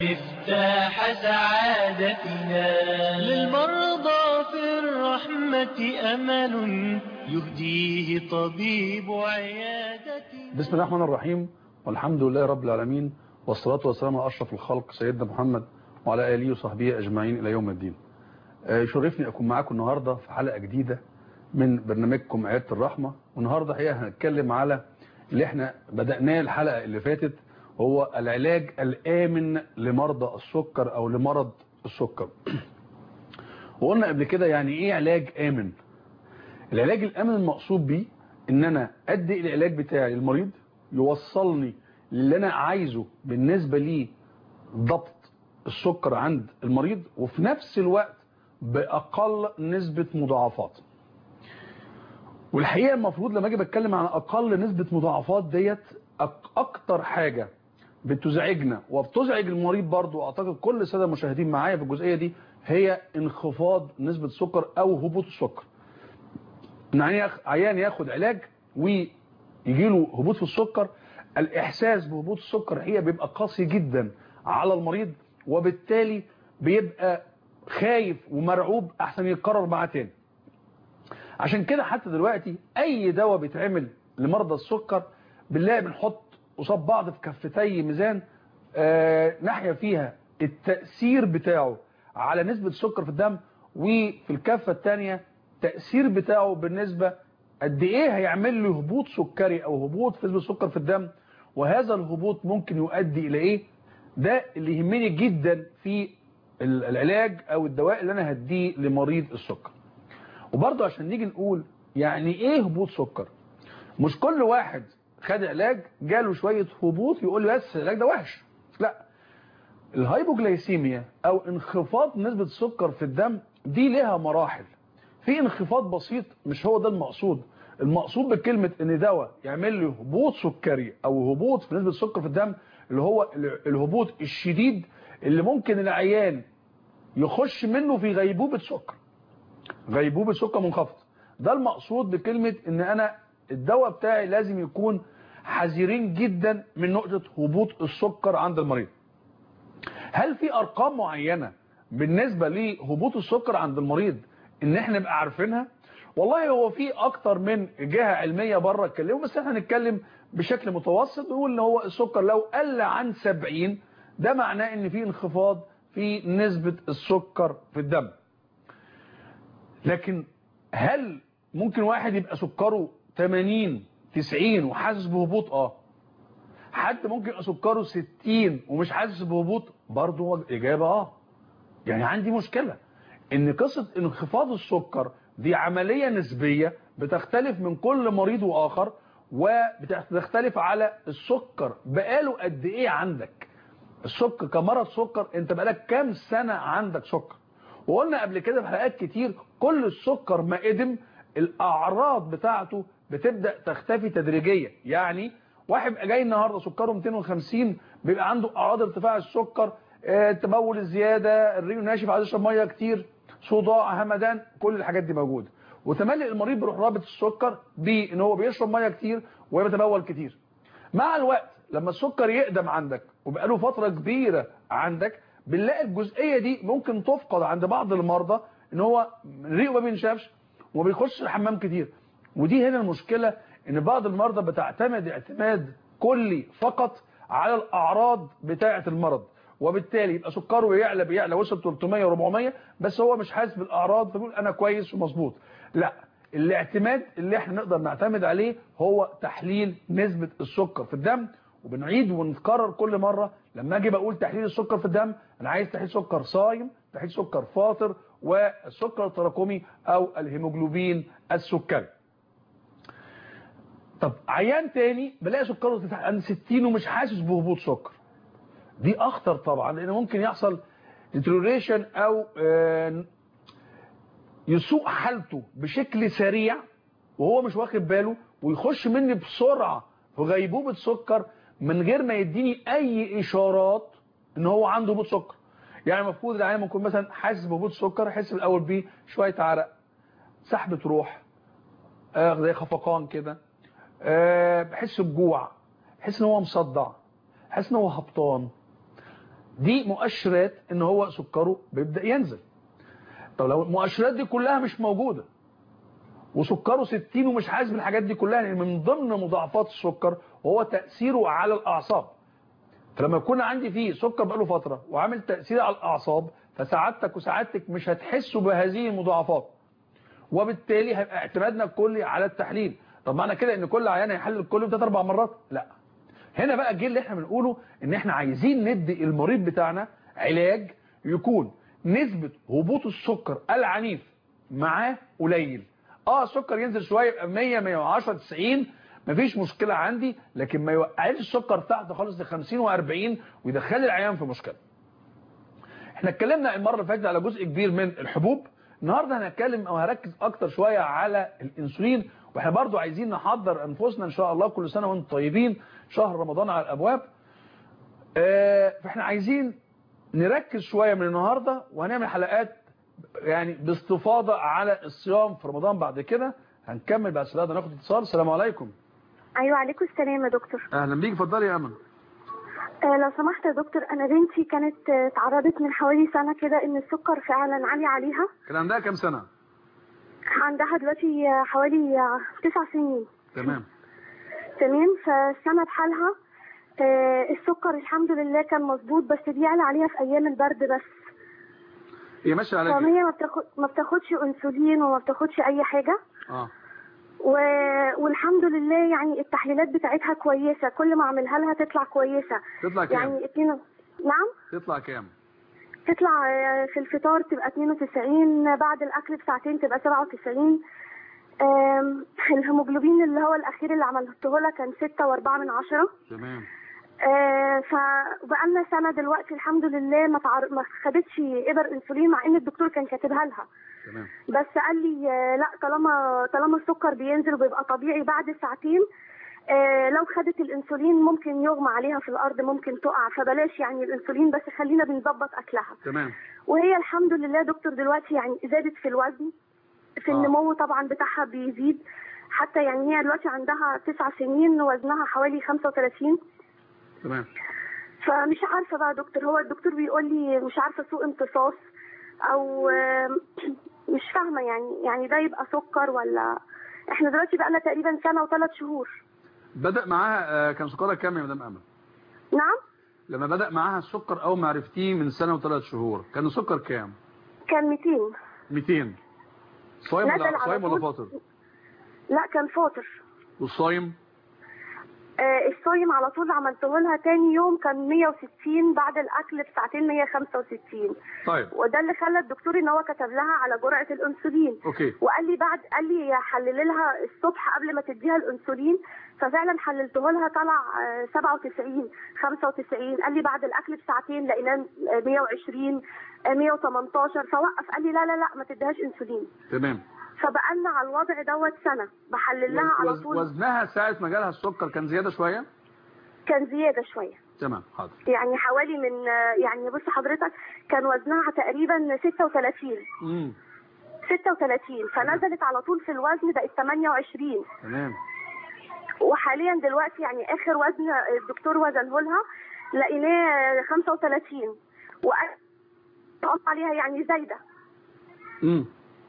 مفتاح سعادتنا للمرضى في الرحمة أمل يهديه طبيب عيادتنا بسم الله الرحمن الرحيم والحمد لله رب العالمين والصلاة والسلام على أشرف الخلق سيدنا محمد وعلى آله وصحبه أجمعين إلى يوم الدين يشرفني أكون معاكم النهاردة في حلقة جديدة من برنامجكم عيادة الرحمة والنهاردة هي هنتكلم على اللي احنا بدأناه الحلقة اللي فاتت هو العلاج الآمن لمرضى السكر أو لمرض السكر وقلنا قبل كده يعني إيه علاج آمن العلاج الآمن المقصود بيه إن أنا أدي العلاج بتاعي للمريض يوصلني للي أنا عايزه بالنسبة لي ضبط السكر عند المريض وفي نفس الوقت بأقل نسبة مضاعفات والحقيقة المفروض لما أجي بتكلم عن أقل نسبة مضاعفات ديت أكتر حاجة بتزعجنا وبتزعج المريض برضو واعتقد كل الساده المشاهدين معايا في الجزئيه دي هي انخفاض نسبه السكر او هبوط السكر يعني عيان ياخد علاج ويجي له هبوط في السكر الاحساس بهبوط السكر هي بيبقى قاسي جدا على المريض وبالتالي بيبقى خايف ومرعوب احسن يتكرر معاه تاني عشان كده حتى دلوقتي اي دواء بيتعمل لمرضى السكر بنلاقي بنحط قصاد بعض في كفتي ميزان آه ناحية فيها التأثير بتاعه على نسبة السكر في الدم وفي الكفة الثانية تأثير بتاعه بالنسبة قد ايه هيعمل له هبوط سكري او هبوط في نسبة السكر في الدم وهذا الهبوط ممكن يؤدي الى ايه ده اللي يهمني جدا في العلاج او الدواء اللي انا هديه لمريض السكر وبرضه عشان نيجي نقول يعني ايه هبوط سكر مش كل واحد خد علاج جاله شوية هبوط يقول لي بس العلاج ده وحش لا الهايبوجلايسيميا او انخفاض نسبة السكر في الدم دي لها مراحل في انخفاض بسيط مش هو ده المقصود المقصود بكلمة ان دواء يعمل لي هبوط سكري او هبوط في نسبة السكر في الدم اللي هو الهبوط الشديد اللي ممكن العيان يخش منه في غيبوبة سكر غيبوبة سكر منخفض ده المقصود بكلمة ان انا الدواء بتاعي لازم يكون حذرين جدا من نقطة هبوط السكر عند المريض هل في ارقام معينة بالنسبة لهبوط السكر عند المريض ان احنا نبقى عارفينها والله هو في اكتر من جهة علمية بره اتكلموا بس احنا هنتكلم بشكل متوسط نقول ان هو السكر لو قل عن 70 ده معناه ان في انخفاض في نسبة السكر في الدم لكن هل ممكن واحد يبقى سكره 80 90 وحاسس بهبوط اه حد ممكن يبقى سكره 60 ومش حاسس بهبوط برضه هو الاجابه اه يعني عندي مشكله ان قصه انخفاض السكر دي عمليه نسبيه بتختلف من كل مريض واخر وبتختلف على السكر بقاله قد ايه عندك السكر كمرض سكر انت بقالك كام سنه عندك سكر وقلنا قبل كده في حلقات كتير كل السكر ما قدم الاعراض بتاعته بتبدأ تختفي تدريجيا يعني واحد جاي النهاردة سكره 250 بيبقى عنده اعراض ارتفاع السكر اه تبول الزيادة الريق ناشف عايز يشرب ميه كتير صداع همدان كل الحاجات دي موجودة وتملي المريض بيروح رابط السكر بان هو بيشرب ميه كتير ويتبول كتير مع الوقت لما السكر يقدم عندك وبقى له فترة كبيرة عندك بنلاقي الجزئية دي ممكن تفقد عند بعض المرضى ان هو ريقه ما بينشافش وما بيخش الحمام كتير ودي هنا المشكلة ان بعض المرضى بتعتمد اعتماد كلي فقط على الاعراض بتاعة المرض وبالتالي يبقى سكره يعلى بيعلى وصل 300 و400 بس هو مش حاسس بالاعراض فبيقول انا كويس ومظبوط لا الاعتماد اللي احنا نقدر نعتمد عليه هو تحليل نسبة السكر في الدم وبنعيد ونكرر كل مرة لما اجي بقول تحليل السكر في الدم انا عايز تحليل سكر صايم تحليل سكر فاطر والسكر التراكمي او الهيموجلوبين السكري طب عيان تاني بلاقي سكره عند 60 ومش حاسس بهبوط سكر دي اخطر طبعا لان ممكن يحصل ديتروريشن او يسوء حالته بشكل سريع وهو مش واخد باله ويخش مني بسرعة في غيبوبة سكر من غير ما يديني اي اشارات ان هو عنده هبوط سكر يعني المفروض العيان ممكن يكون مثلا حاسس بهبوط سكر يحس بالاول بيه شويه عرق سحبه روح آه زي خفقان كده آه بحس بجوع بحس ان هو مصدع بحس ان هو هبطان دي مؤشرات ان هو سكره بيبدا ينزل طب لو المؤشرات دي كلها مش موجوده وسكره 60 ومش حاسس بالحاجات دي كلها لان من ضمن مضاعفات السكر وهو تاثيره على الاعصاب فلما يكون عندي فيه سكر بقاله فتره وعامل تاثير على الاعصاب فسعادتك وسعادتك مش هتحسوا بهذه المضاعفات وبالتالي هيبقى اعتمادنا الكلي على التحليل طب معنى كده ان كل عيان هيحلل كل يوم ثلاث اربع مرات لا هنا بقى الجيل اللي احنا بنقوله ان احنا عايزين ندي المريض بتاعنا علاج يكون نسبة هبوط السكر العنيف معاه قليل اه السكر ينزل شويه يبقى 100 110 90 مفيش مشكله عندي لكن ما يوقعش السكر تحت خالص ل 50 و40 ويدخل العيان في مشكله احنا اتكلمنا المره اللي فاتت على جزء كبير من الحبوب النهارده هنتكلم او هركز اكتر شويه على الانسولين واحنا برضو عايزين نحضر انفسنا ان شاء الله كل سنه وانتم طيبين شهر رمضان على الابواب اه فاحنا عايزين نركز شويه من النهارده وهنعمل حلقات يعني باستفاضه على الصيام في رمضان بعد كده هنكمل بعد الصلاه ناخد اتصال السلام عليكم ايوه عليكم السلام يا دكتور اهلا بيك اتفضلي يا امل آه لو سمحت يا دكتور انا بنتي كانت آه، اتعرضت من حوالي سنه كده ان السكر فعلا عالي عليها كان عندها كام سنه عندها دلوقتي آه، حوالي آه، تسع سنين تمام تمام فالسنه بحالها آه، السكر الحمد لله كان مظبوط بس بيعلى عليها في ايام البرد بس هي ماشيه على كده فهي ما بتاخد ما بتاخدش انسولين وما بتاخدش اي حاجه اه و... والحمد لله يعني التحليلات بتاعتها كويسه كل ما اعملها لها تطلع كويسه تطلع كام يعني اتنين نعم تطلع كام تطلع آه، في الفطار تبقى 92 بعد الاكل بساعتين تبقى 97 آم، الهيموجلوبين اللي هو الاخير اللي عملته لها كان 6 و4 من عشرة تمام آه، فبقالنا سنه دلوقتي الحمد لله ما تعر... ما خدتش ابر انسولين مع ان الدكتور كان كاتبها لها تمام بس قال لي آه، لا طالما طالما السكر بينزل وبيبقى طبيعي بعد ساعتين آه، لو خدت الانسولين ممكن يغمى عليها في الارض ممكن تقع فبلاش يعني الانسولين بس خلينا بنظبط اكلها تمام وهي الحمد لله دكتور دلوقتي يعني زادت في الوزن في آه. النمو طبعا بتاعها بيزيد حتى يعني هي دلوقتي عندها تسع سنين وزنها حوالي 35 تمام فمش عارفه بقى يا دكتور هو الدكتور بيقول لي مش عارفه سوء امتصاص او آم، مش فاهمه يعني يعني ده يبقى سكر ولا احنا دلوقتي بقى لنا تقريبا سنه وثلاث شهور بدأ معاها آه، كان سكرها كام يا مدام امل نعم لما بدأ معاها السكر اول ما عرفتيه من سنه وثلاث شهور كان السكر كام كان 200 200 صايم نزل ولا على صايم ولا طول. فاطر لا كان فاطر والصايم آه الصايم على طول عملته لها تاني يوم كان 160 بعد الاكل بساعتين 165 طيب وده اللي خلى الدكتور ان هو كتب لها على جرعه الانسولين اوكي وقال لي بعد قال لي حلل لها الصبح قبل ما تديها الانسولين ففعلا حللته لها طلع آه، 97 95 قال لي بعد الاكل بساعتين لقيناه آه، 120 آه، 118 فوقف قال لي لا لا لا ما تديهاش انسولين تمام فبقالنا على الوضع دوت سنه بحلل لها على وز- طول وزنها ساعة ما جالها السكر كان زيادة شوية كان زياده شويه تمام حاضر يعني حوالي من آه، يعني بص حضرتك كان وزنها تقريبا 36 امم 36 فنزلت على طول في الوزن بقت 28 تمام وحاليا دلوقتي يعني اخر وزن الدكتور وزنه لها لقيناه 35 وقال عليها يعني زايده امم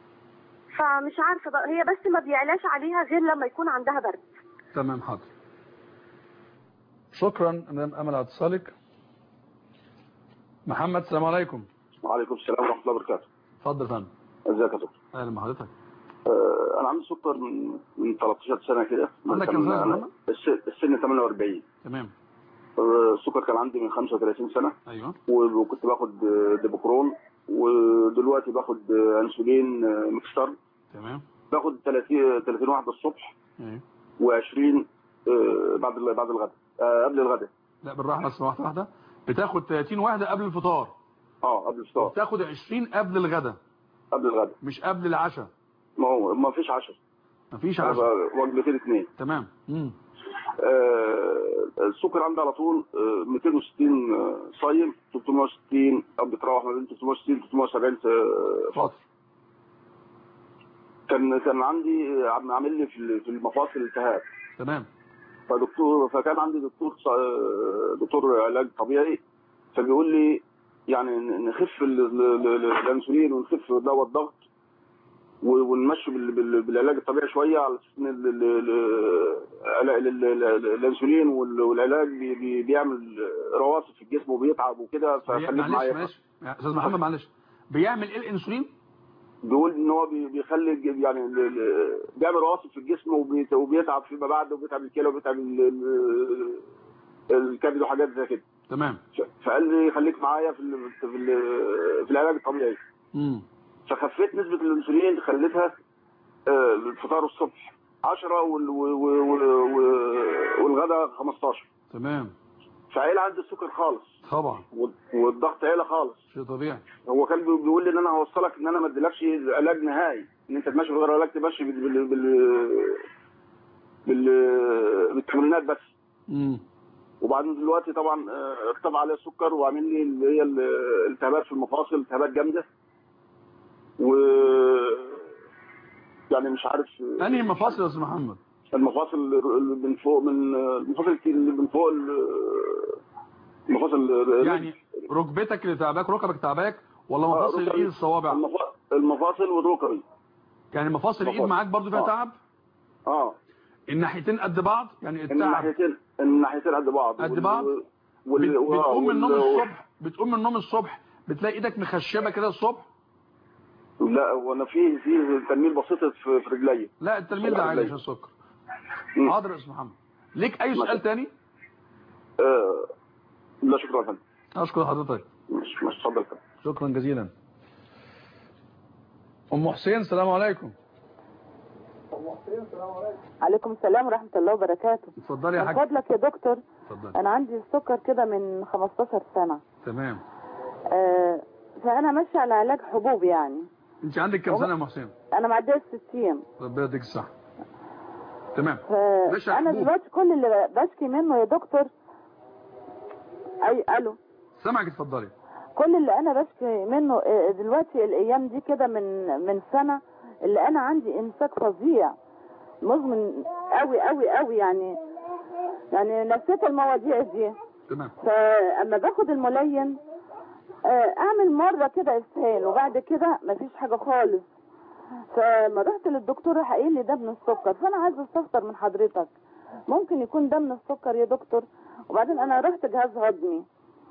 فمش عارفه بقى هي بس ما بيعلاش عليها غير لما يكون عندها برد تمام حاضر شكرا مدام امل على اتصالك محمد السلام عليكم وعليكم السلام ورحمه الله وبركاته اتفضل يا فندم ازيك يا دكتور اهلا بحضرتك آه، انا عندي سكر من من 13 سنه كده من عندك كام سنة يا أنا- محمد؟ الس- السن 48 تمام آه، السكر كان عندي من 35 سنه ايوه و- وكنت باخد آه، ديبوكرون ودلوقتي باخد آه، انسولين آه، ميكستر تمام باخد 30 30 واحده الصبح ايوه و20 بعد ال- بعد الغداء آه، قبل الغداء لا بالراحه بس واحده واحده بتاخد 30 واحده قبل الفطار اه قبل الفطار وبتاخد 20 قبل الغداء قبل الغداء مش قبل العشاء ما هو ما فيش عشاء مفيش أنا عشاء ب- وجبتين اثنين تمام امم آه، السكر عندي على طول آه، 260 آه، صايم 360 او بتراوح ما بين 360 370 آه، فاضل كان كان عندي عم عامل لي في في المفاصل التهاب تمام فدكتور فكان عندي دكتور ص- آه، دكتور علاج طبيعي فبيقول لي يعني ن- نخف ال- ال- ال- الانسولين ونخف دواء الضغط و- ونمشي بال- بال- بالعلاج الطبيعي شويه على اساس ان ال- ال- ال- ال- ال- ال- الانسولين وال- والعلاج بي- بي- بيعمل رواسب في الجسم وبيتعب وكده فخليك معلش معايا معلش يا استاذ محمد معلش بيعمل ايه الانسولين بيقول ان هو بي- بيخلي الج- يعني ال- ال- بيعمل رواسب في الجسم وبيت- وبيتعب فيما بعد وبيتعب الكلى وبيتعب ال- ال- الكبد وحاجات زي كده تمام ف- فقال لي خليك معايا في ال- في ال- في العلاج الطبيعي امم فخفيت نسبة الأنسولين خليتها آه، الفطار الصبح 10 وال- و- و- و- و- والغداء 15 تمام فعيلة عندي السكر خالص طبعا وال- والضغط عيلة خالص شيء طبيعي هو كان بي- بيقول لي ان انا هوصلك ان انا ما اديلكش علاج نهائي ان انت تمشي من غير علاج تمشي بال بال بال بال- بالتمرينات بس امم وبعدين دلوقتي طبعا آه، ارتفع عليه السكر وعامل لي اللي هي ال- الالتهابات في المفاصل التهابات جامده و يعني مش عارف انهي مفاصل يا استاذ محمد المفاصل اللي من فوق من المفاصل اللي من فوق ال- المفاصل يعني ركبتك اللي تعباك ركبك تعباك ولا آه، مفاصل ركبي. الايد الصوابع المفا- المفاصل والركبي يعني مفاصل الايد مفاصل. معاك برضو فيها آه. تعب اه الناحيتين قد بعض يعني التعب الناحيتين الناحيتين قد بعض قد وال- بعض؟ وال- بت- بتقوم من النوم وال- الصبح بتقوم من النوم الصبح بتلاقي ايدك مخشبه كده الصبح لا وانا في في تنميل بسيط في في رجلي لا التلميذ ده عالي عشان السكر مم. حاضر يا استاذ محمد ليك اي مثلا. سؤال تاني آه لا شكرا يا فندم اشكر حضرتك مش مش اتفضل يا فندم. شكرا جزيلا ام حسين السلام عليكم عليكم السلام ورحمة الله وبركاته اتفضلي يا من حاج فضلك يا دكتور اتفضلي أنا عندي السكر كده من 15 سنة تمام آه فأنا ماشية على علاج حبوب يعني انت عندك كام سنه يا ام حسين أنا معدية الستين ربنا يديك الصحه تمام ماشي يا فأنا حبوب. دلوقتي كل اللي بشكي منه يا دكتور أي ألو سامعك اتفضلي كل اللي أنا بشكي منه آه، دلوقتي الأيام دي كده من من سنة اللي أنا عندي إمساك فظيع مزمن قوي قوي قوي يعني يعني نسيت المواضيع دي تمام فاما باخد الملين آه، اعمل مره كده اسهال وبعد كده مفيش حاجه خالص فما رحت للدكتور راح قايل لي ده من السكر فانا عايزه استفسر من حضرتك ممكن يكون ده من السكر يا دكتور وبعدين انا رحت جهاز هضمي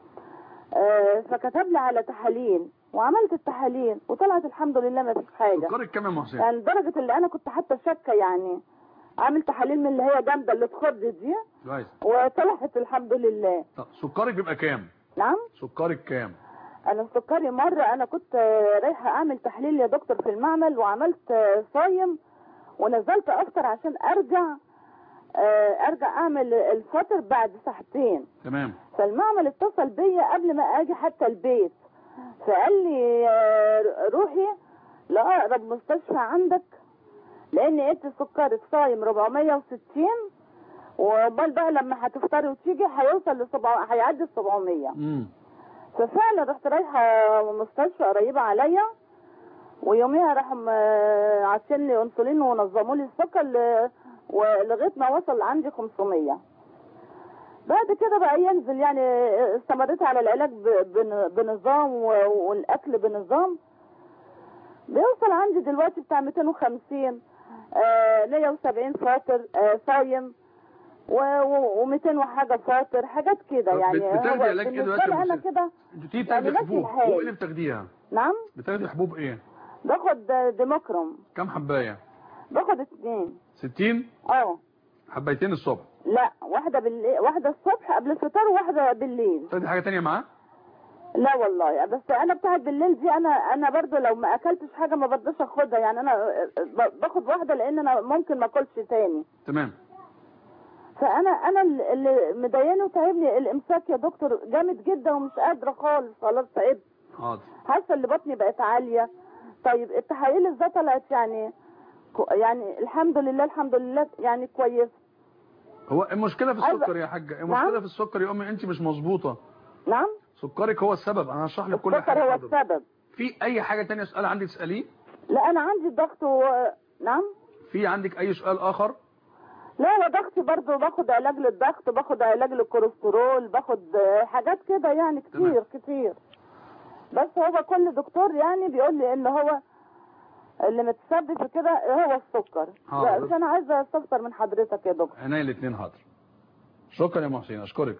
آه، فكتب لي على تحاليل وعملت التحاليل وطلعت الحمد لله ما فيش حاجه سكرك كام يا ام حسين يعني لدرجه اللي انا كنت حتى شاكه يعني عامل تحاليل من اللي هي جامده اللي تخض دي كويس وطلعت الحمد لله طب سكرك بيبقى كام نعم سكرك كام انا سكري مره انا كنت آه، رايحه اعمل تحليل يا دكتور في المعمل وعملت آه، صايم ونزلت افطر عشان ارجع آه، ارجع اعمل الفطر بعد ساعتين تمام فالمعمل اتصل بيا قبل ما اجي حتى البيت فقال لي آه، روحي لاقرب مستشفى عندك لان انت سكرك صايم 460 وقبل بقى لما هتفطري وتيجي هيوصل ل 700 هيعدي ال 700 امم ففعلا رحت رايحه مستشفى قريبه عليا ويوميها راحوا م- عاشين لي انسولين ونظموا لي السكر ل- ولغايه ما وصل عندي 500 بعد كده بقى ينزل يعني استمريت على العلاج ب- بن- بنظام و- والاكل بنظام بيوصل عندي دلوقتي بتاع 250 آه 170 فاطر آه صايم و200 وحاجه فاطر حاجات كده طب يعني بت- بتاخدي هو علاج ايه بالنسبه دلوقتي يا لي انا أم كده انت بتيجي يعني بتاخدي ماشي حبوب الحال. حبوب ايه اللي بتاخديها نعم بتاخدي حبوب ايه باخد ديموكروم كام حبايه باخد اتنين 60 اه حبايتين الصبح لا واحده بالليل واحده الصبح قبل الفطار وواحده بالليل تاخدي حاجه تانية معاه لا والله بس انا بتاعت بالليل دي انا انا برضو لو ما اكلتش حاجه ما برضاش اخدها يعني انا ب- باخد واحده لان انا ممكن ما اكلش تاني تمام فانا انا اللي- اللي مضايقني وتعبني الامساك يا دكتور جامد جدا ومش قادره خالص خلاص تعبت حاضر حاسه ان بطني بقت عاليه طيب التحاليل ازاي طلعت يعني كو- يعني الحمد لله الحمد لله يعني كويس هو المشكله في عايزة- السكر يا حاجه المشكله نعم؟ في السكر يا امي انت مش مظبوطه نعم سكرك هو السبب انا هشرح لك كل السكر حاجه هو حاضر. السبب في اي حاجه تانية سؤال عندك تساليه لا انا عندي ضغط و... نعم في عندك اي سؤال اخر لا لا ضغطي برضه باخد علاج للضغط باخد علاج للكوليسترول باخد آه، حاجات كده يعني كتير كتير بس هو كل دكتور يعني بيقول لي ان هو اللي متسبب في كده هو السكر حاضر. بس انا عايزه استفسر من حضرتك يا دكتور عينيا الاثنين حاضر شكرا يا محسن اشكرك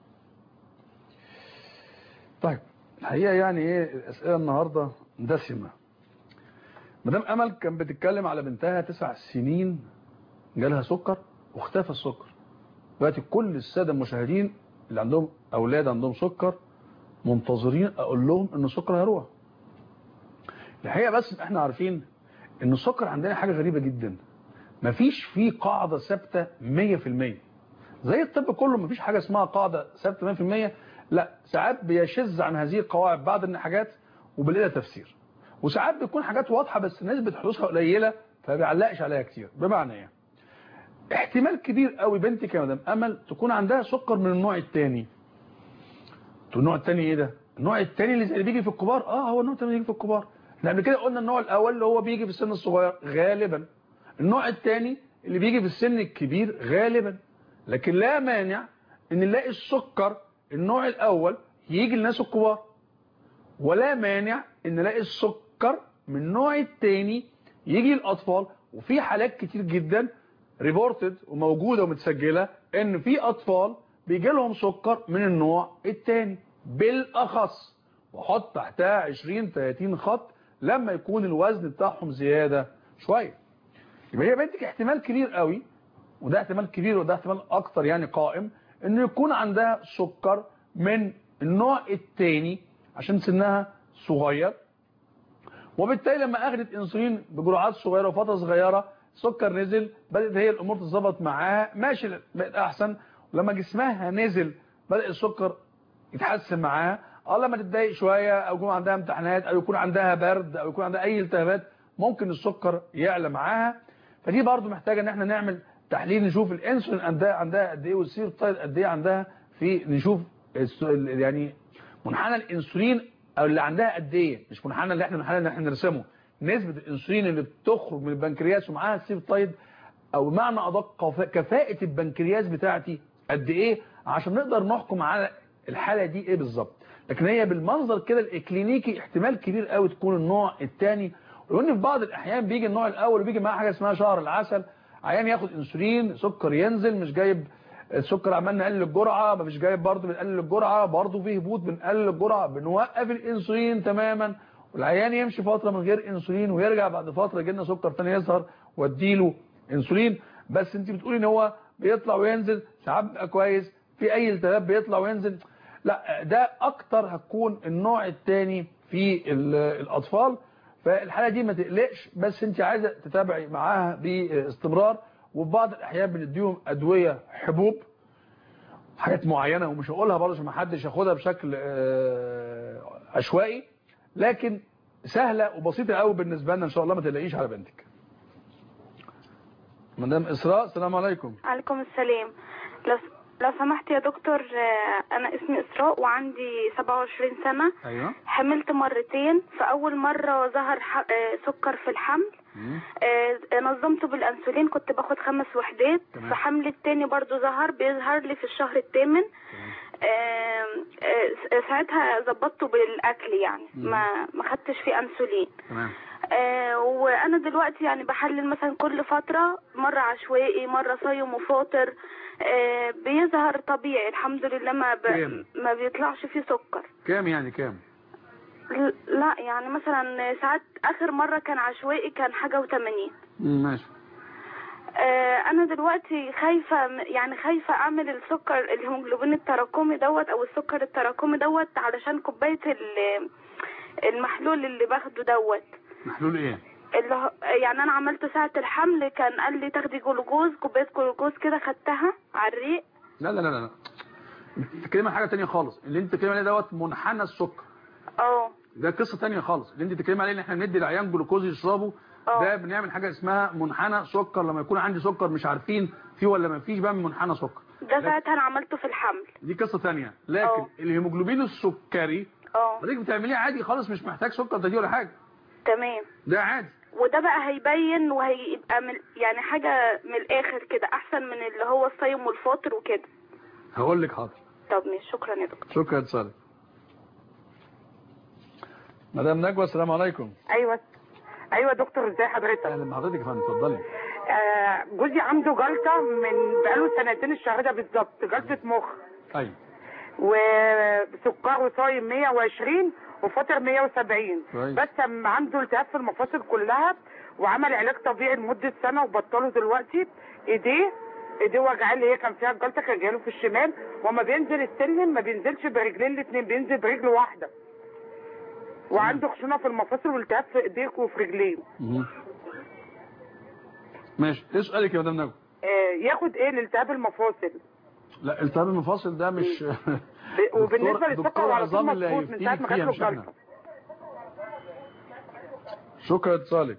طيب الحقيقه يعني ايه الاسئله النهارده دسمه مدام امل كان بتتكلم على بنتها تسع سنين جالها سكر واختفى السكر دلوقتي كل الساده المشاهدين اللي عندهم اولاد عندهم سكر منتظرين اقول لهم ان السكر هيروح الحقيقه بس احنا عارفين ان السكر عندنا حاجه غريبه جدا مفيش فيه قاعده ثابته 100% زي الطب كله مفيش حاجه اسمها قاعده ثابته 100% لا ساعات بيشذ عن هذه القواعد بعض الحاجات وبنلاقي لها تفسير وساعات بتكون حاجات واضحه بس نسبه حدوثها قليله فما بيعلقش عليها كتير بمعنى ايه احتمال كبير قوي بنتك يا مدام امل تكون عندها سكر من النوع الثاني النوع الثاني ايه ده النوع الثاني اللي زي اللي بيجي في الكبار اه هو النوع الثاني اللي بيجي في الكبار احنا قبل كده قلنا النوع الاول اللي هو بيجي في السن الصغير غالبا النوع الثاني اللي بيجي في السن الكبير غالبا لكن لا مانع ان نلاقي السكر النوع الاول يجي للناس الكبار ولا مانع ان نلاقي السكر من النوع الثاني يجي للاطفال وفي حالات كتير جدا ريبورتد وموجوده ومتسجله ان في اطفال بيجي لهم سكر من النوع الثاني بالاخص وحط تحتها 20 30 خط لما يكون الوزن بتاعهم زياده شويه يبقى هي بنتك احتمال كبير قوي وده احتمال كبير وده احتمال اكتر يعني قائم انه يكون عندها سكر من النوع الثاني عشان سنها صغير وبالتالي لما اخذت انسولين بجرعات صغيره وفتره صغيره سكر نزل بدات هي الامور تتظبط معاها ماشي بقت احسن ولما جسمها نزل بدا السكر يتحسن معاها اه لما تتضايق شويه او يكون عندها امتحانات او يكون عندها برد او يكون عندها اي التهابات ممكن السكر يعلى معاها فدي برضو محتاجه ان احنا نعمل تحليل نشوف الانسولين عندها عندها قد ايه والسير طيب قد ايه عندها في نشوف الس- يعني منحنى الانسولين او اللي عندها قد ايه مش منحنى اللي احنا المنحنى اللي احنا نرسمه نسبه الانسولين اللي بتخرج من البنكرياس ومعاها السيرتايد او بمعنى ادق كفا- كفاءه البنكرياس بتاعتي قد ايه عشان نقدر نحكم على الحاله دي ايه بالظبط لكن هي بالمنظر كده الاكلينيكي احتمال كبير قوي تكون النوع الثاني ولان في بعض الاحيان بيجي النوع الاول وبيجي معاه حاجه اسمها شهر العسل عيان ياخد انسولين سكر ينزل مش جايب السكر عمال نقلل الجرعه مش جايب برضه بنقلل الجرعه برضه في هبوط بنقلل الجرعه بنوقف الانسولين تماما والعيان يمشي فتره من غير انسولين ويرجع بعد فتره يجي لنا سكر تاني يظهر واديله انسولين بس انت بتقولي ان هو بيطلع وينزل ساعات بيبقى كويس في اي التهاب بيطلع وينزل لا ده اكتر هتكون النوع الثاني في ال- الاطفال فالحاله دي ما تقلقش بس انت عايزه تتابعي معاها باستمرار وفي بعض الاحيان بنديهم ادويه حبوب حاجات معينه ومش هقولها برضه عشان ما حدش ياخدها بشكل آه، عشوائي لكن سهله وبسيطه قوي بالنسبه لنا ان شاء الله ما تقلقيش على بنتك مدام اسراء السلام عليكم عليكم السلام لو لو سمحت يا دكتور آه، انا اسمي اسراء وعندي 27 سنه ايوه حملت مرتين في اول مره ظهر ح- آه، سكر في الحمل آه، نظمته بالانسولين كنت باخد خمس وحدات تمام. في حمل التاني برضو ظهر بيظهر لي في الشهر الثامن آم، آه، ساعتها ظبطته بالاكل يعني ما ما خدتش فيه انسولين تمام آه، وانا دلوقتي يعني بحلل مثلا كل فتره مره عشوائي مره صايم وفاطر آه، بيظهر طبيعي الحمد لله ما ب... كام؟ ما بيطلعش فيه سكر كام يعني كام ل- لا يعني مثلا ساعات اخر مره كان عشوائي كان حاجه وثمانين مم، ماشي انا دلوقتي خايفه م- يعني خايفه اعمل السكر الهيموجلوبين التراكمي دوت او السكر التراكمي دوت علشان كوبايه ال- المحلول اللي باخده دوت محلول ايه اللي هو يعني انا عملته ساعه الحمل كان قال لي تاخدي جلوكوز كوبايه جلوكوز كده خدتها على الريق لا لا لا لا انت بتتكلمي عن حاجه تانية خالص اللي انت بتتكلمي عليه دوت منحنى السكر اه ده قصه تانية خالص اللي انت بتتكلمي عليه ان احنا بندي العيان جلوكوز يشربه اه. ده بنعمل حاجه اسمها منحنى سكر لما يكون عندي سكر مش عارفين فيه ولا ما فيش بعمل منحنى سكر ده ساعتها انا عملته في الحمل دي قصه تانية لكن اه. الهيموجلوبين السكري اه حضرتك بتعمليه عادي خالص مش محتاج سكر تديه ولا حاجه تمام ده عادي وده بقى هيبين وهيبقى من يعني حاجة من الآخر كده أحسن من اللي هو الصايم والفاطر وكده هقول لك حاضر طب ماشي شكرا يا دكتور شكرا يا صالح مدام نجوى السلام عليكم ايوه ايوه دكتور ازي حضرتك اهلا بحضرتك يا فندم اتفضلي آه جوزي عنده جلطه من بقاله سنتين الشهر ده بالظبط جلطه مخ ايوه وسكره صايم 120 وفاطر 170 كويس. بس أما عنده التهاب في المفاصل كلها وعمل علاج طبيعي لمده سنه وبطله دلوقتي ايديه ايديه وجعاه اللي هي كان فيها الجلطه كان جاله في الشمال وما بينزل السلم ما بينزلش برجلين الاثنين بينزل برجل واحده وعنده خشونه في المفاصل والتهاب في ايديه وفي رجليه مهم. ماشي ايه سؤالك يا مدام نجوى آه ياخد ايه لالتهاب المفاصل لا التهاب المفاصل ده مش ب- وبالنسبه دكتور- للسكر دكتور هو على طول عظام اللي مظبوط من ساعه هيفتيك ما فيها جات له مش احنا الجلطه شكرا اتصالك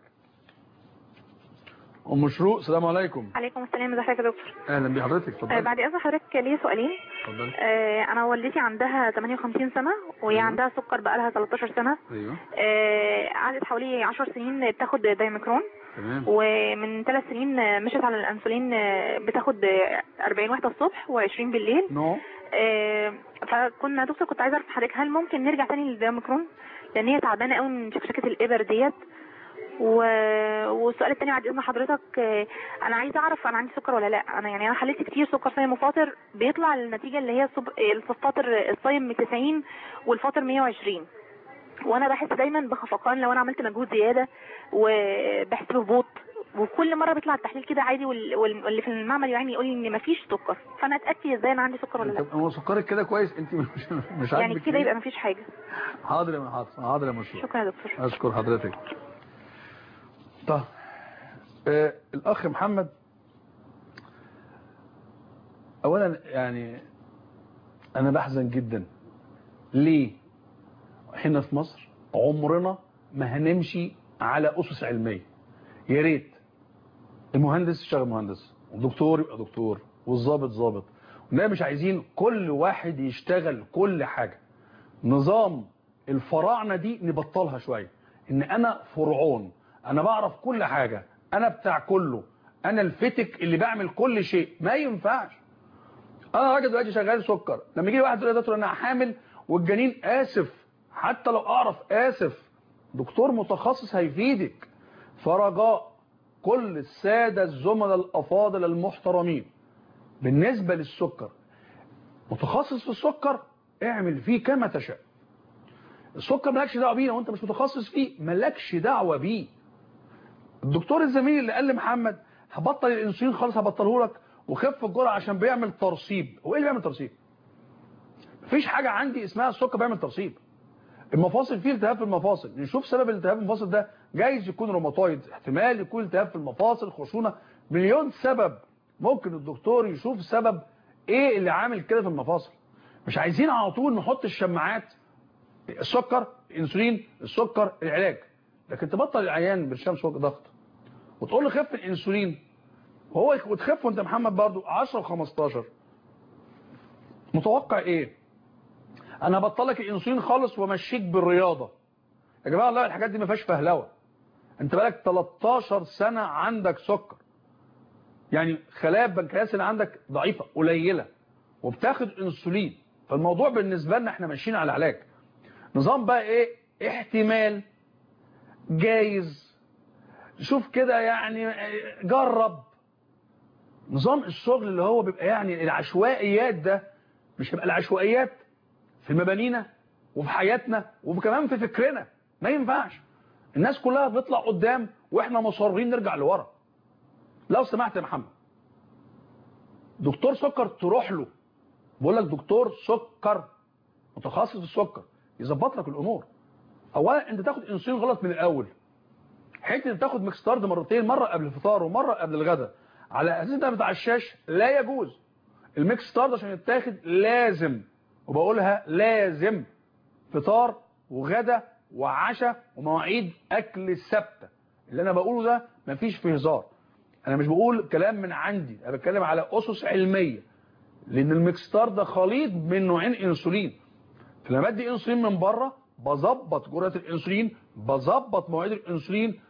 ام شروق السلام عليكم عليكم السلام ازي حضرتك يا دكتور اهلا بحضرتك آه اتفضلي بعد اذن حضرتك ليا سؤالين اتفضلي آه انا والدتي عندها 58 سنه وهي أيوة. عندها سكر بقالها 13 سنه ايوه آه قعدت حوالي 10 سنين بتاخد دايمكرون تمام ومن ثلاث سنين آه، مشت على الانسولين آه، بتاخد آه، 40 وحده الصبح و20 بالليل نو آه، فكنا دكتور كنت عايزه اعرف حضرتك هل ممكن نرجع تاني للدايمكرون لان هي تعبانه قوي من شكشكه الابر ديت و... والسؤال التاني بعد اذن حضرتك آه، انا عايزه اعرف انا عندي سكر ولا لا انا يعني انا حليت كتير سكر صايم وفاطر بيطلع النتيجه اللي هي الصب... الفاطر الصايم 90 والفاطر 120 وانا بحس دايما بخفقان لو انا عملت مجهود زياده وبحس بهبوط وكل مره بيطلع التحليل كده عادي وال- وال- واللي في المعمل يعني يقول لي ان مفيش سكر فانا اتاكد ازاي انا عندي سكر ولا لا طب هو سكرك كده كويس انت مش مش يعني عاجبك كده ليه؟ يبقى مفيش حاجه حاضر يا حاضر حاضر يا مشروع شكرا يا دكتور اشكر حضرتك طب آه الاخ محمد اولا يعني انا بحزن جدا ليه هنا في مصر عمرنا ما هنمشي على اسس علميه يا ريت المهندس يشتغل مهندس والدكتور يبقى دكتور والظابط ظابط وإننا مش عايزين كل واحد يشتغل كل حاجه نظام الفراعنه دي نبطلها شويه ان انا فرعون انا بعرف كل حاجه انا بتاع كله انا الفتك اللي بعمل كل شيء ما ينفعش انا راجل دلوقتي شغال سكر لما يجي واحد يقول لي يا دكتور انا حامل والجنين اسف حتى لو اعرف اسف دكتور متخصص هيفيدك فرجاء كل الساده الزملاء الافاضل المحترمين بالنسبه للسكر متخصص في السكر اعمل فيه كما تشاء السكر مالكش دعوه بيه لو انت مش متخصص فيه مالكش دعوه بيه الدكتور الزميل اللي قال لمحمد هبطل الانسولين خالص هبطله لك وخف الجرعه عشان بيعمل ترسيب هو ايه اللي بيعمل ترسيب مفيش حاجه عندي اسمها السكر بيعمل ترسيب المفاصل فيه التهاب في المفاصل نشوف سبب الالتهاب المفاصل ده جايز يكون روماتويد احتمال يكون التهاب في المفاصل خشونه مليون سبب ممكن الدكتور يشوف سبب ايه اللي عامل كده في المفاصل مش عايزين على طول نحط الشماعات السكر الانسولين السكر العلاج لكن تبطل العيان برشام سكر ضغط وتقول له خف الانسولين وهو وتخف وانت محمد برضو 10 و15 متوقع ايه انا هبطلك الانسولين خالص وامشيك بالرياضه يا جماعه والله الحاجات دي ما فيهاش فهلوه انت بقالك 13 سنه عندك سكر يعني خلايا البنكرياس اللي عندك ضعيفه قليله وبتاخد انسولين فالموضوع بالنسبه لنا احنا ماشيين على علاج نظام بقى ايه احتمال جايز شوف كده يعني جرب نظام الشغل اللي هو بيبقى يعني العشوائيات ده مش هيبقى العشوائيات في مبانينا وفي حياتنا وكمان في فكرنا ما ينفعش الناس كلها بتطلع قدام واحنا مصرين نرجع لورا لو سمحت يا محمد دكتور سكر تروح له بقول لك دكتور سكر متخصص في السكر يظبط لك الامور اولا انت تاخد انسولين غلط من الاول حته انت تاخد ميكستارد مرتين مره قبل الفطار ومره قبل الغداء على اساس انت ما بتعشاش لا يجوز الميكستارد عشان يتاخد لازم وبقولها لازم فطار وغدا وعشاء ومواعيد اكل ثابته اللي انا بقوله ده مفيش فيه هزار انا مش بقول كلام من عندي انا بتكلم على اسس علميه لان الميكستار ده خليط من نوعين انسولين فلما بدي انسولين من بره بظبط جرعه الانسولين بظبط مواعيد الانسولين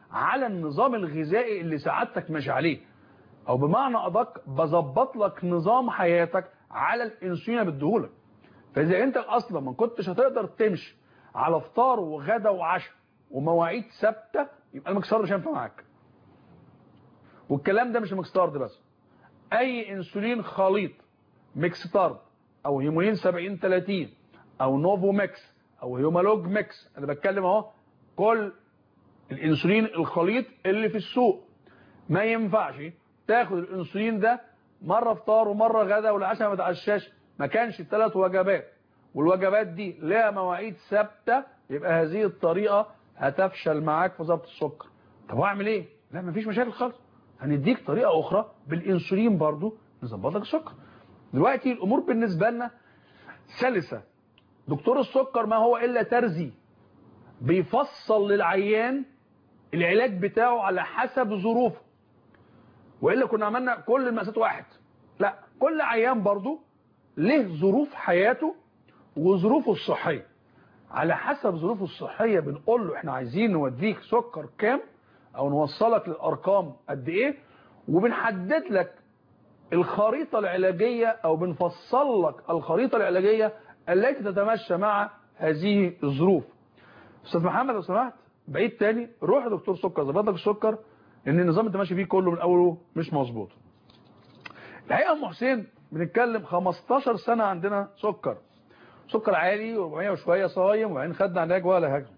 على النظام الغذائي اللي سعادتك ماشي عليه او بمعنى ادق بظبط لك نظام حياتك على الانسولين اللي بديهولك فاذا انت اصلا ما كنتش هتقدر تمشي على فطار وغدا وعشاء ومواعيد ثابته يبقى المكسار مش هينفع معاك والكلام ده مش المكستارد بس اي انسولين خليط ميكستارد او هيمولين 70 30 او نوفو ميكس او هيومالوج ميكس انا بتكلم اهو كل الانسولين الخليط اللي في السوق ما ينفعش تاخد الانسولين ده مره فطار ومره غدا والعشاء ما تعشاش ما كانش ثلاث وجبات والوجبات دي لها مواعيد ثابته يبقى هذه الطريقه هتفشل معاك في ضبط السكر طب اعمل ايه لا مفيش مشاكل خالص هنديك طريقه اخرى بالانسولين برضو نظبط لك السكر دلوقتي الامور بالنسبه لنا سلسه دكتور السكر ما هو الا ترزي بيفصل للعيان العلاج بتاعه على حسب ظروفه والا كنا عملنا كل المقاسات واحد لا كل عيان برضو له ظروف حياته وظروفه الصحيه على حسب ظروفه الصحيه بنقول له احنا عايزين نوديك سكر كام او نوصلك للارقام قد ايه وبنحدد لك الخريطه العلاجيه او بنفصل لك الخريطه العلاجيه التي تتمشى مع هذه الظروف استاذ محمد لو سمحت بعيد تاني روح لدكتور سكر ظبط لك السكر لان النظام انت ماشي فيه كله من اوله مش مظبوط الحقيقه ام حسين بنتكلم 15 سنه عندنا سكر سكر عالي و400 وشويه صايم وبعدين خدنا علاج ولا حاجه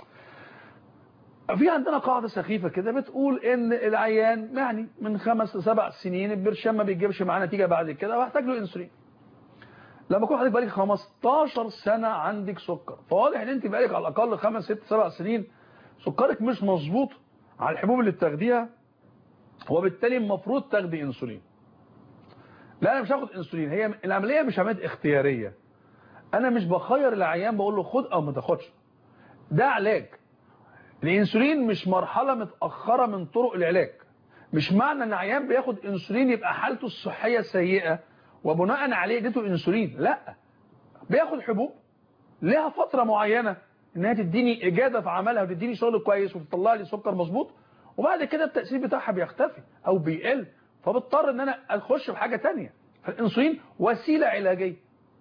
في عندنا قاعده سخيفه كده بتقول ان العيان يعني من خمس لسبع سنين البرشام ما بيجيبش معاه نتيجه بعد كده واحتاج له انسولين لما يكون حضرتك بقالك 15 سنه عندك سكر فواضح ان انت بقالك على الاقل 5 6 7 سنين سكرك مش مظبوط على الحبوب اللي بتاخديها وبالتالي المفروض تاخدي انسولين لا انا مش هاخد انسولين هي العمليه مش عمليه اختياريه انا مش بخير العيان بقول له خد او ما تاخدش ده علاج الانسولين مش مرحله متاخره من طرق العلاج مش معنى ان عيان بياخد انسولين يبقى حالته الصحيه سيئه وبناء عليه اديته انسولين لا بياخد حبوب لها فتره معينه انها تديني اجاده في عملها وتديني شغل كويس وتطلع لي سكر مظبوط وبعد كده التاثير بتاعها بيختفي او بيقل فبضطر ان انا اخش في حاجه ثانيه فالانسولين وسيله علاجيه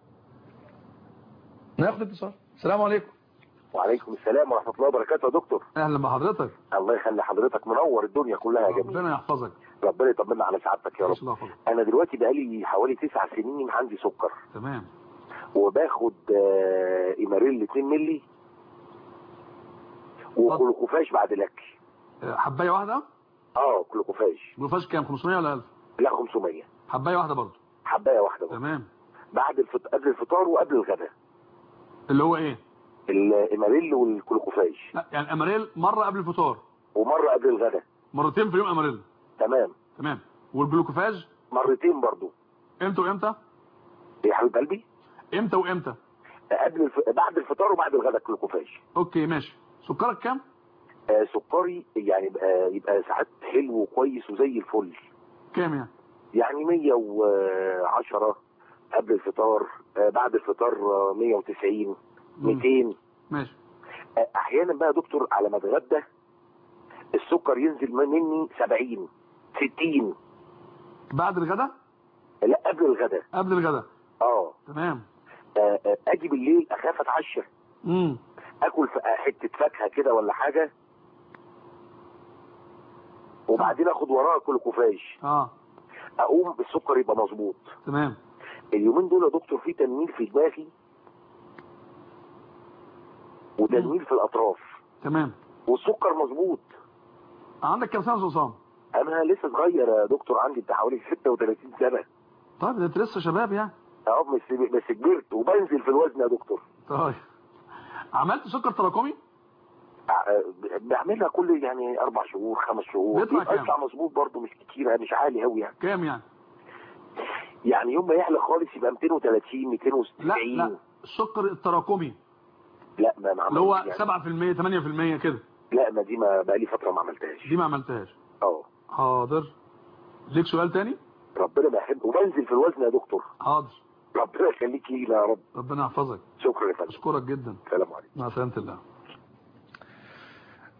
ناخد اتصال السلام عليكم وعليكم السلام ورحمة الله وبركاته يا دكتور اهلا بحضرتك الله يخلي حضرتك منور الدنيا كلها يا جميل ربنا يحفظك ربنا يطمنا على سعادتك يا رب الله يحفظك. انا دلوقتي بقالي حوالي تسع سنين عندي سكر تمام وباخد آه، ايماريل 2 ملي وكلوكوفاش بعد الاكل آه، حبايه واحده اه كلوكوفاش جلوفاج كام 500 ولا 1000 لا 500 حبايه واحده برضه حبايه واحده بس. تمام بعد الفط... قبل الفطار وقبل الغداء اللي هو ايه الايماريل والكلوكوفاج لا يعني اماريل مره قبل الفطار ومره قبل الغداء مرتين في اليوم اماريل تمام تمام والجلوكوفاج مرتين برضو امتى وامتى يا حبيب قلبي امتى وامتى قبل الف... بعد الفطار وبعد الغداء كلوكوفاج اوكي ماشي سكرك كام آه سكري يعني يبقى يبقى ساعات حلو وكويس وزي الفل كام يعني يعني 110 قبل الفطار آه بعد الفطار آه 190 200 ماشي آه احيانا بقى يا دكتور على ما اتغدى السكر ينزل مني 70 60 بعد الغداء لا قبل الغداء قبل الغداء اه تمام آه، آه، اجي بالليل اخاف اتعشى امم اكل ف- حته فاكهه كده ولا حاجه وبعدين اخد وراها كلوكوفاج اه اقوم السكر يبقى مظبوط تمام اليومين دول يا دكتور في تنميل في دماغي وتنميل في الاطراف تمام والسكر مظبوط عندك كام سنه يا أستاذ عصام انا لسه صغير يا دكتور عندي بتاع حوالي 36 سنه طيب ده انت لسه شباب يعني اه بس بس كبرت وبنزل في الوزن يا دكتور طيب عملت سكر تراكمي آه، بعملها كل يعني اربع شهور خمس شهور بيطلع كام؟ بيطلع مظبوط برضه مش كتير مش عالي قوي يعني كام يعني يعني يوم ما يعلى خالص يبقى 230 290 لا لا السكر التراكمي لا ما ما اللي هو عملتش يعني. 7% 8% كده لا ما دي ما بقالي فتره ما عملتهاش دي ما عملتهاش اه حاضر ليك سؤال تاني ربنا ما يحب وبنزل في الوزن يا دكتور حاضر ربنا يخليك لينا يا رب ربنا يحفظك شكرا يا فندم اشكرك جدا السلام عليكم مع سلامه الله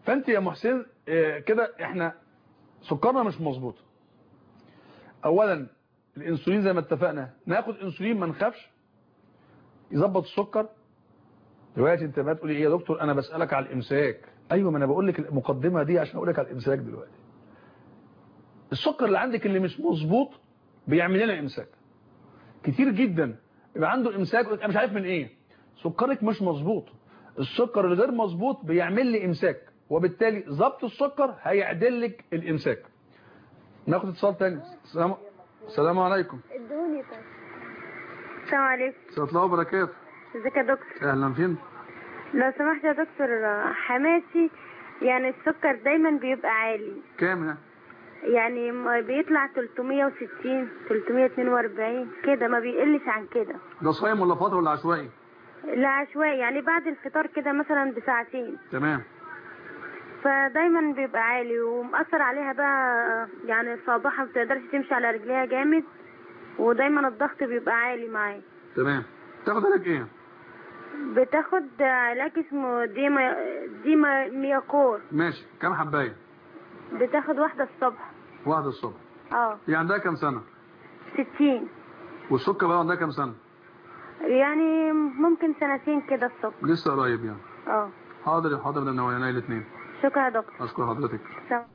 فانت يا محسن آه، كده احنا سكرنا مش مظبوط اولا الانسولين زي ما اتفقنا ناخد انسولين ما نخافش يظبط السكر دلوقتي انت ما تقولي ايه يا دكتور انا بسالك على الامساك ايوه ما انا بقول لك المقدمه دي عشان اقول لك على الامساك دلوقتي السكر اللي عندك اللي مش مظبوط بيعمل لنا امساك كتير جدا يبقى عنده امساك انا مش عارف من ايه سكرك مش مظبوط السكر الغير مظبوط بيعمل لي امساك وبالتالي ضبط السكر هيعدل لك الامساك ناخد اتصال تاني السلام السلام عليكم ادوني طيب السلام عليكم ورحمه الله وبركاته ازيك يا دكتور اهلا فين لو سمحت يا دكتور حماسي يعني السكر دايما بيبقى عالي كام يعني يعني ما بيطلع 360 342 كده ما بيقلش عن كده ده صايم ولا فاطر ولا عشوائي لا عشوائي يعني بعد الفطار كده مثلا بساعتين تمام فدايما بيبقى عالي ومأثر عليها بقى يعني صباحها ما بتقدرش تمشي على رجليها جامد ودايما الضغط بيبقى عالي معايا تمام تاخد علاج ايه بتاخد علاج اسمه ديما ديما مياكور ماشي كام حبايه بتاخد واحدة الصبح واحده الصبح اه هي عندها كام سنه ستين والسكر بقى عندها كام سنه يعني ممكن سنتين كده الصبح لسه قريب يعني اه حاضر حاضر ده نوعين الاثنين شكرا يا دكتور اشكر حضرتك سلام.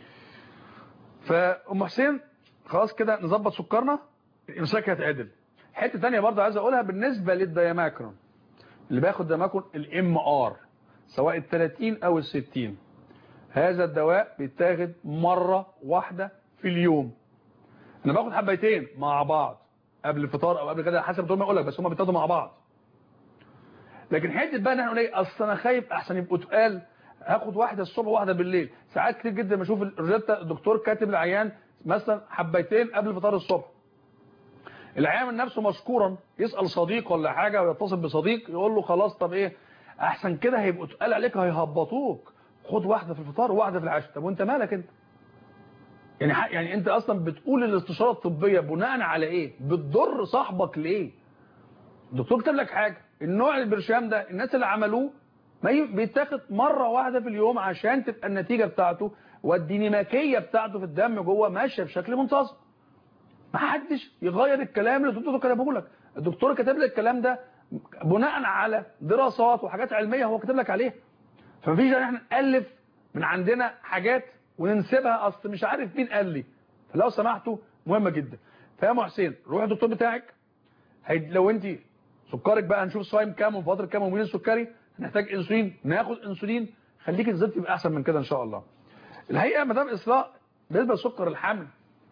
فام حسين خلاص كده نظبط سكرنا الامساك هيتعدل حته ثانيه برضه عايز اقولها بالنسبه للدياماكرون اللي باخد دياماكرون الام ار سواء ال 30 او ال 60 هذا الدواء بيتاخد مره واحده في اليوم انا باخد حبايتين مع بعض قبل الفطار او قبل كده حسب ما اقول لك بس هم بيتاخدوا مع بعض لكن حته بقى ان احنا نقول ايه اصل انا خايف احسن يبقوا تقال هاخد واحده الصبح وواحده بالليل ساعات كتير جدا بشوف الروجيتا الدكتور كاتب للعيان مثلا حبايتين قبل الفطار الصبح العيان من نفسه مشكورا يسال صديق ولا حاجه ويتصل بصديق يقول له خلاص طب ايه احسن كده هيبقوا تقال عليك هيهبطوك خد واحده في الفطار وواحده في العشاء طب وانت مالك انت يعني ح- يعني انت اصلا بتقول الاستشاره الطبيه بناء على ايه بتضر صاحبك ليه الدكتور كتب لك حاجه النوع البرشام ده الناس اللي عملوه ما ي- بيتاخد مره واحده في اليوم عشان تبقى النتيجه بتاعته والديناميكيه بتاعته في الدم جوه ماشيه بشكل منتظم ما حدش يغير الكلام اللي الدكتور كتبه لك الدكتور كتب لك الكلام ده بناء على دراسات وحاجات علميه هو كتب لك عليها فمفيش ان احنا نالف من عندنا حاجات وننسبها اصل مش عارف مين قال لي فلو سمحتوا مهمه جدا فيا ام حسين روح الدكتور بتاعك هي لو انت سكرك بقى هنشوف صايم كام وفتره كام ومين السكري هنحتاج انسولين ناخد انسولين خليك الزيت يبقى احسن من كده ان شاء الله الحقيقه مدام اسراء بالنسبه لسكر الحمل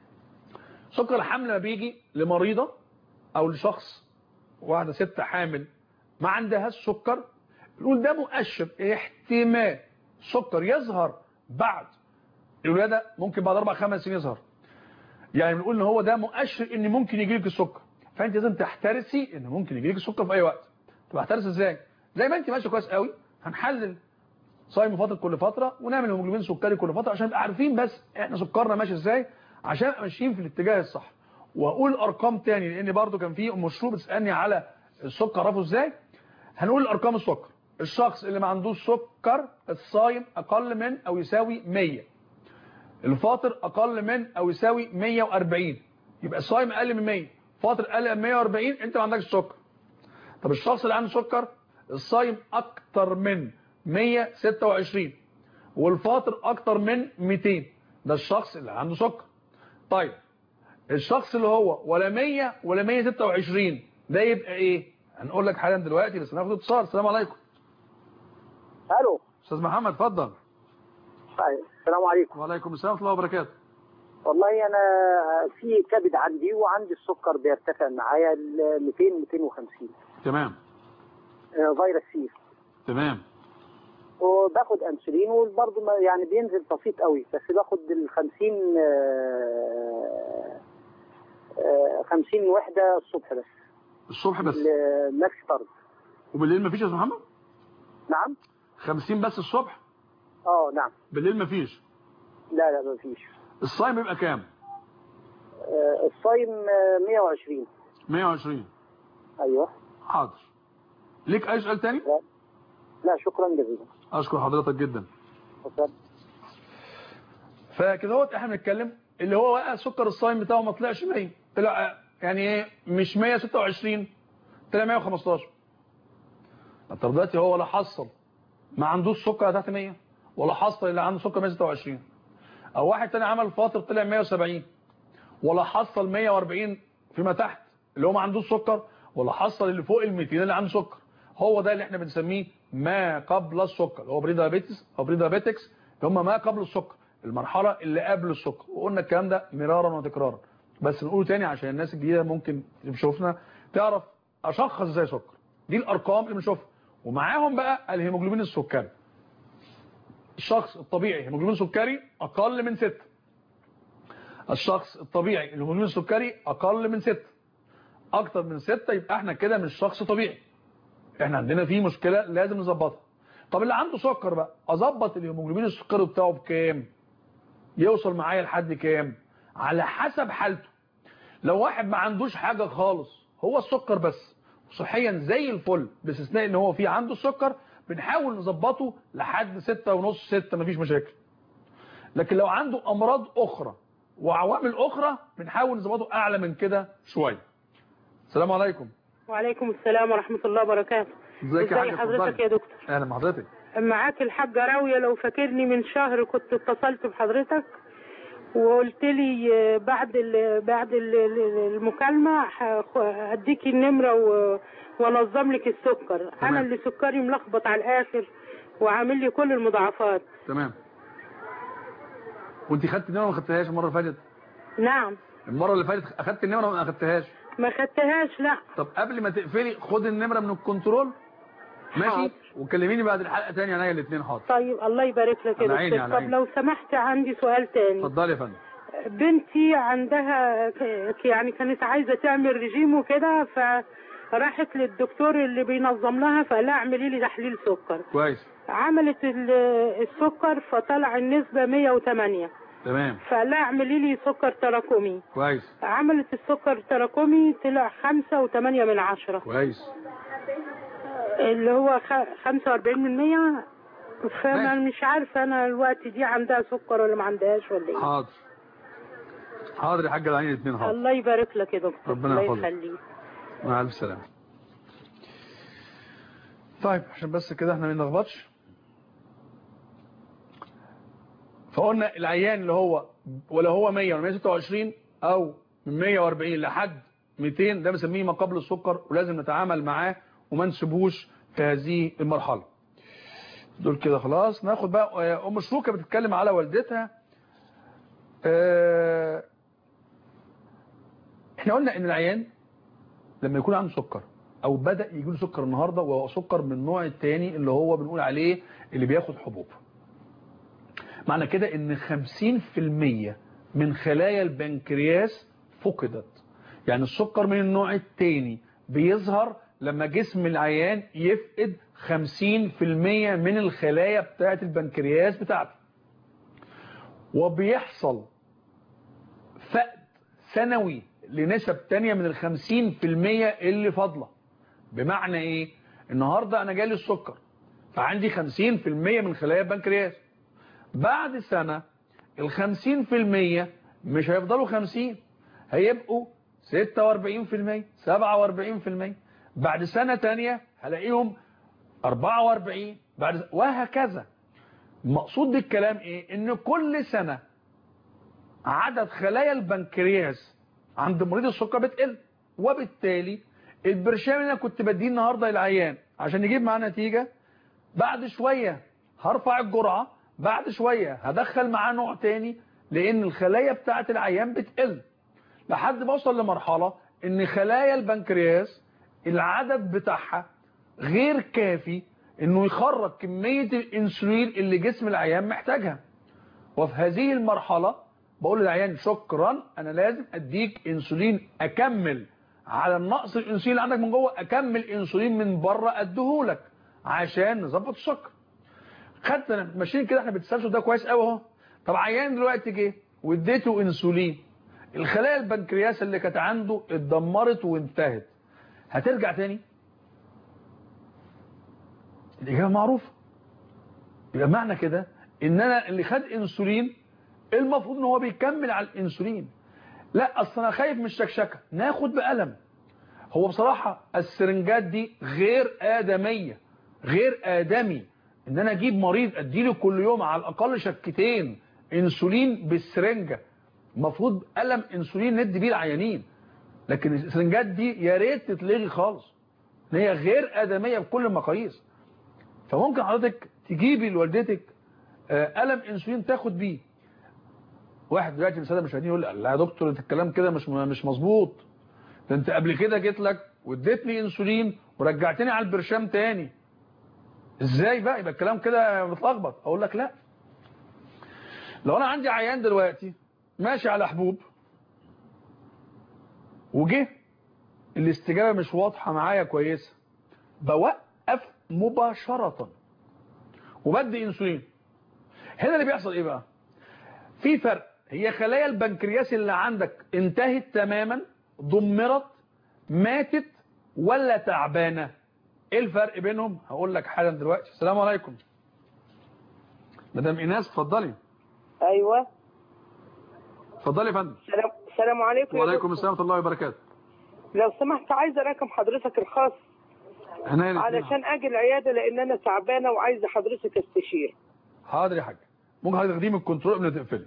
سكر الحمل لما بيجي لمريضه او لشخص واحده ست حامل ما عندهاش سكر نقول ده مؤشر احتمال سكر يظهر بعد الولاده ممكن بعد اربع خمس سنين يظهر يعني بنقول ان هو ده مؤشر ان ممكن يجي لك السكر فانت لازم تحترسي ان ممكن يجي لك السكر في اي وقت طب احترس ازاي زي ما انت ماشيه كويس قوي هنحلل صايم فتره كل فتره ونعمل هيموجلوبين سكري كل فتره عشان نبقى عارفين بس احنا سكرنا ماشي ازاي عشان نبقى ماشيين في الاتجاه الصح واقول ارقام تاني لان برضو كان في مشروع بتسالني على السكر عرفه ازاي هنقول الارقام السكر الشخص اللي ما عندوش سكر الصايم اقل من او يساوي 100 الفاطر اقل من او يساوي 140 يبقى الصايم اقل من 100 فاطر اقل من 140 انت ما عندكش سكر طب الشخص اللي عنده سكر الصايم اكتر من 126 والفاطر اكتر من 200 ده الشخص اللي عنده سكر طيب الشخص اللي هو ولا 100 ولا 126 ده يبقى ايه هنقول لك حالا دلوقتي بس ناخد اتصال السلام عليكم الو استاذ محمد اتفضل طيب السلام عليكم وعليكم السلام ورحمه الله وبركاته والله انا في كبد عندي وعندي السكر بيرتفع معايا ل 200 250 تمام آه، فيروس سي تمام وباخد انسولين وبرضه ما- يعني بينزل بسيط قوي بس باخد ال 50 آه، آه، 50 وحده الصبح بس الصبح بس الماكس طرد وبالليل مفيش يا استاذ محمد نعم 50 بس الصبح اه نعم بالليل مفيش لا لا ما فيش الصايم يبقى كام آه، الصايم آه، 120 120 ايوه حاضر ليك اي سؤال تاني لا شكرا جزيلا اشكر حضرتك جدا وسلم فكده هو احنا بنتكلم اللي هو بقى سكر الصايم بتاعه ما طلعش 100 طلع يعني ايه مش 126 طلع 115 انت دلوقتي هو لا حصل ما عندوش سكر تحت 100 ولا حصل اللي عنده سكر 126 او واحد تاني عمل فاطر طلع 170 ولا حصل 140 فيما تحت اللي هو ما عندوش سكر ولا حصل اللي فوق ال 200 اللي عنده سكر هو ده اللي احنا بنسميه ما قبل السكر هو بري دايابيتس او بري دايابيتكس هم ما قبل السكر المرحله اللي قبل السكر وقلنا الكلام ده مرارا وتكرارا بس نقوله تاني عشان الناس الجديده ممكن تشوفنا تعرف اشخص ازاي سكر دي الارقام اللي بنشوفها ومعاهم بقى الهيموجلوبين السكري الشخص الطبيعي هيموجلوبين سكري اقل من 6 الشخص الطبيعي الهيموجلوبين السكري اقل من 6 اكتر من 6 يبقى احنا كده مش شخص طبيعي احنا عندنا فيه مشكله لازم نظبطها طب اللي عنده سكر بقى اظبط الهيموجلوبين السكري بتاعه بكام يوصل معايا لحد كام على حسب حالته لو واحد ما عندوش حاجه خالص هو السكر بس صحيا زي الفل باستثناء ان هو في عنده السكر بنحاول نظبطه لحد ستة ونص ستة مفيش مشاكل لكن لو عنده امراض اخرى وعوامل اخرى بنحاول نظبطه اعلى من كده شويه السلام عليكم وعليكم السلام ورحمة الله وبركاته ازيك يا ازي حاج حضرتك اتفضلي. يا دكتور اهلا بحضرتك معاك الحاجة راوية لو فاكرني من شهر كنت اتصلت بحضرتك وقلت لي آه، بعد ال بعد ال- ال- المكالمة هخ- اديكي النمرة و- وانظم لك السكر تمام. انا اللي سكري ملخبط على الاخر وعامل لي كل المضاعفات تمام وانت خدت النمره ما خدتهاش المره اللي فاتت نعم المره اللي فاتت اخدت النمره ولا ما اخدتهاش ما خدتهاش لا طب قبل ما تقفلي خد النمره من الكنترول ماشي حاضر. وكلميني بعد الحلقه تاني عينيا الاثنين حاضر طيب الله يبارك لك يا على عيني، دكتور على طب عيني. لو سمحت عندي سؤال تاني اتفضلي يا فندم بنتي عندها ك- يعني كانت عايزة تعمل رجيم وكده فراحت للدكتور اللي بينظم لها فقال لها اعملي لي تحليل سكر كويس عملت ال- السكر فطلع النسبة 108 تمام فقال لها اعملي لي سكر تراكمي كويس عملت السكر التراكمي طلع خمسة وثمانية من عشرة كويس اللي هو خ- خمسة وأربعين من مية فأنا مش عارفة أنا الوقت دي عندها سكر ولا ما عندهاش ولا إيه حاضر حاضر يا حاجه العين الاثنين حاضر الله يبارك لك يا دكتور ربنا الله يحفظك. يخليك مع الف سلامه طيب عشان بس كده احنا ما نلخبطش فقلنا العيان اللي هو ولا هو 100 ولا 126 او من 140 لحد 200 ده بنسميه ما قبل السكر ولازم نتعامل معاه وما نسيبوش في هذه المرحله دول كده خلاص ناخد بقى آه، ام شروكه بتتكلم على والدتها آه، احنا قلنا ان العيان لما يكون عنده سكر او بدأ يجي له سكر النهارده وهو سكر من النوع الثاني اللي هو بنقول عليه اللي بياخد حبوب معنى كده ان 50% من خلايا البنكرياس فقدت يعني السكر من النوع الثاني بيظهر لما جسم العيان يفقد 50% من الخلايا بتاعه البنكرياس بتاعته وبيحصل فقد سنوي لنسب تانية من الخمسين في المية اللي فاضلة بمعنى ايه النهاردة انا جالي السكر فعندي خمسين في المية من خلايا البنكرياس بعد سنة الخمسين في المية مش هيفضلوا خمسين هيبقوا ستة واربعين في المية سبعة واربعين في المية بعد سنة تانية هلاقيهم أربعة واربعين بعد وهكذا المقصود بالكلام ايه ان كل سنة عدد خلايا البنكرياس عند مريض السكر بتقل وبالتالي البرشام اللي انا كنت بديه النهارده للعيان عشان يجيب معاه نتيجه بعد شويه هرفع الجرعه بعد شويه هدخل معاه نوع تاني لان الخلايا بتاعه العيان بتقل لحد ما اوصل لمرحله ان خلايا البنكرياس العدد بتاعها غير كافي انه يخرج كميه الانسولين اللي جسم العيان محتاجها وفي هذه المرحله بقول للعيان شكرا انا لازم اديك انسولين اكمل على النقص الانسولين اللي عندك من جوه اكمل انسولين من بره اديهولك عشان نظبط السكر خدت ماشيين كده احنا بنتسلسل ده كويس قوي اهو طب عيان دلوقتي جه واديته انسولين الخلايا البنكرياس اللي كانت عنده اتدمرت وانتهت هترجع تاني الاجابه معروفه يبقى معنى كده ان انا اللي خد انسولين المفروض ان هو بيكمل على الانسولين لا اصل انا خايف من الشكشكه ناخد بقلم هو بصراحه السرنجات دي غير ادميه غير ادمي ان انا اجيب مريض اديله كل يوم على الاقل شكتين انسولين بالسرنجه المفروض قلم انسولين ندي بيه العيانين لكن السرنجات دي يا ريت تتلغي خالص ان هي غير ادميه بكل المقاييس فممكن حضرتك تجيبي لوالدتك آه، قلم انسولين تاخد بيه واحد دلوقتي من الساده المشاهدين يقول لا يا دكتور انت الكلام كده مش مش مظبوط ده انت قبل كده جيت لك واديتني انسولين ورجعتني على البرشام تاني ازاي بقى يبقى الكلام كده متلخبط اقول لك لا لو انا عندي عيان دلوقتي ماشي على حبوب وجه الاستجابه مش واضحه معايا كويسه بوقف مباشره وبدي انسولين هنا اللي بيحصل ايه بقى في فرق هي خلايا البنكرياس اللي عندك انتهت تماما دمرت ماتت ولا تعبانه ايه الفرق بينهم هقول لك حالا دلوقتي السلام عليكم مدام ايناس اتفضلي ايوه اتفضلي يا فندم السلام السلام عليكم يا وعليكم دكتور. السلام ورحمه الله وبركاته لو سمحت عايزه رقم حضرتك الخاص هنا الاثنين. علشان اجي العياده لان انا تعبانه وعايزه حضرتك استشير حاضر يا حاج ممكن حضرتك تاخديه من الكنترول قبل ما تقفلي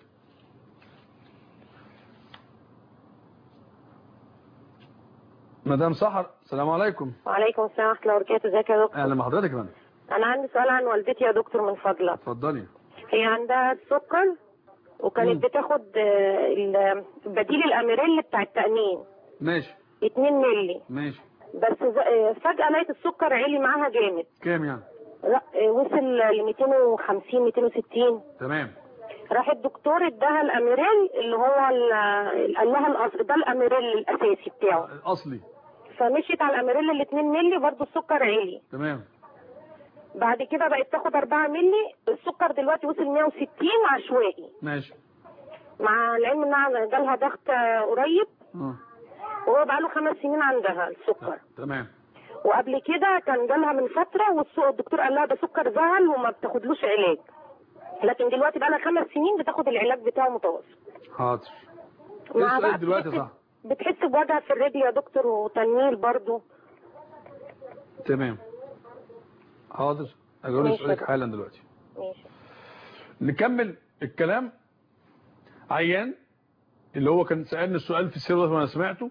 مدام سحر السلام عليكم وعليكم السلام ورحمة الله وبركاته ازيك يا دكتور اهلا بحضرتك يا فندم انا عندي سؤال عن والدتي يا دكتور من فضلك اتفضلي هي عندها السكر وكانت بتاخد آه، ال- بديل الاميريل بتاع التأمين ماشي 2 مللي ماشي بس ز- آه، فجأة لقيت السكر عالي معاها جامد كام يعني لا، آه، وصل ل 250 260 تمام راح الدكتور اداها الاميريل اللي هو ال- قال لها الأصل ده الاميريل الاساسي بتاعه الاصلي فمشيت على الاميريل ال 2 مللي برضه السكر عالي تمام بعد كده بقت تاخد 4 مللي السكر دلوقتي وصل 160 عشوائي ماشي مع العلم انها جالها ضغط آه، قريب آه. وهو بقاله خمس سنين عندها السكر تمام وقبل كده كان جالها من فتره والسو- الدكتور قال لها ده سكر زهل وما بتاخدلوش علاج لكن دلوقتي بقى لها خمس سنين بتاخد العلاج بتاعه متواصل حاضر ايه مع السؤال بقى دلوقتي بتحس- صح بتحس بوجع في الرجل يا دكتور وتنميل برضو تمام حاضر اجاوب ماشي سؤالك يا حالا دلوقتي ماشي نكمل الكلام عيان اللي هو كان سألني السؤال في السيرة وانا سمعته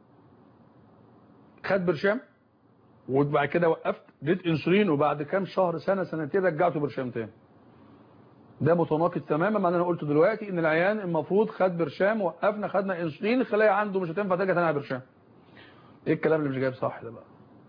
خد برشام وبعد كده وقفت اديت انسولين وبعد كام شهر سنة سنتين رجعته برشام تاني ده متناقض تماما مع اللي انا قلته دلوقتي ان العيان المفروض خد برشام وقفنا خدنا انسولين الخلايا عنده مش هتنفع ترجع تاني على برشام ايه الكلام اللي مش جايب صح ده بقى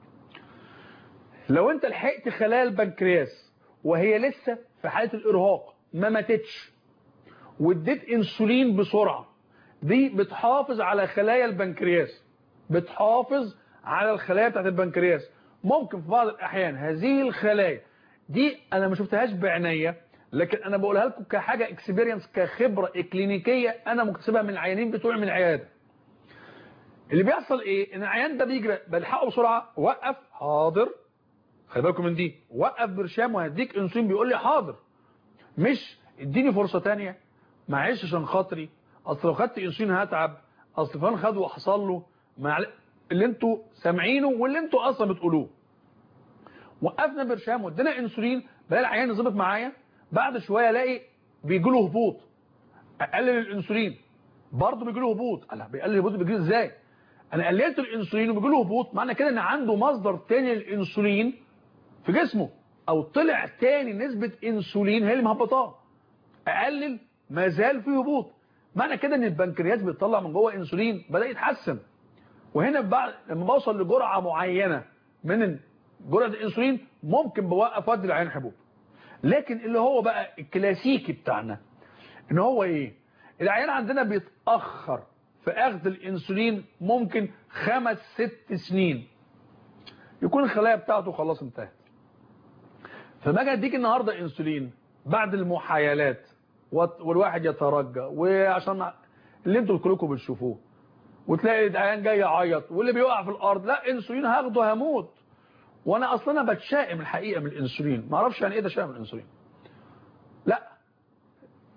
لو انت لحقت خلايا البنكرياس وهي لسه في حالة الارهاق ما ماتتش واديت انسولين بسرعة دي بتحافظ على خلايا البنكرياس بتحافظ على الخلايا بتاعت البنكرياس ممكن في بعض الاحيان هذه الخلايا دي انا ما شفتهاش بعينيا لكن انا بقولها لكم كحاجة اكسبيرينس كخبرة اكلينيكية انا مكتسبها من العيانين بتوعي من العيادة اللي بيحصل ايه ان العيان ده بيجري بلحقه بسرعة وقف حاضر خلي بالكم من دي وقف برشام وهديك انسولين بيقول لي حاضر مش اديني فرصة تانية معلش عشان خاطري اصل لو خدت انسولين هتعب اصل فلان خد وحصل له معل... اللي انتوا سامعينه واللي انتوا اصلا بتقولوه وقفنا برشام وادينا انسولين بلاقي العيان نظبط معايا بعد شويه الاقي بيجي له هبوط اقلل الانسولين برضه بيجي له هبوط الله بيقلل الهبوط بيجي له ازاي انا قللت الانسولين وبيجي له هبوط معنى كده ان عنده مصدر تاني للانسولين في جسمه او طلع تاني نسبة انسولين هي اللي مهبطاه اقلل ما زال فيه هبوط معنى كده ان البنكرياس بيطلع من جوه انسولين بدا يتحسن وهنا بعد لما بوصل لجرعه معينه من جرعه الانسولين ممكن بوقف ادي العين حبوب لكن اللي هو بقى الكلاسيكي بتاعنا ان هو ايه العيان عندنا بيتاخر في اخذ الانسولين ممكن خمس ست سنين يكون الخلايا بتاعته خلاص انتهت فما اجي اديك النهارده انسولين بعد المحايلات والواحد يترجى وعشان اللي انتوا كلكم بتشوفوه وتلاقي العيان جاي يعيط واللي بيقع في الارض لا انسولين هاخده هموت وانا اصلا انا بتشائم الحقيقه من الانسولين ما اعرفش يعني ايه ده شائم من الانسولين لا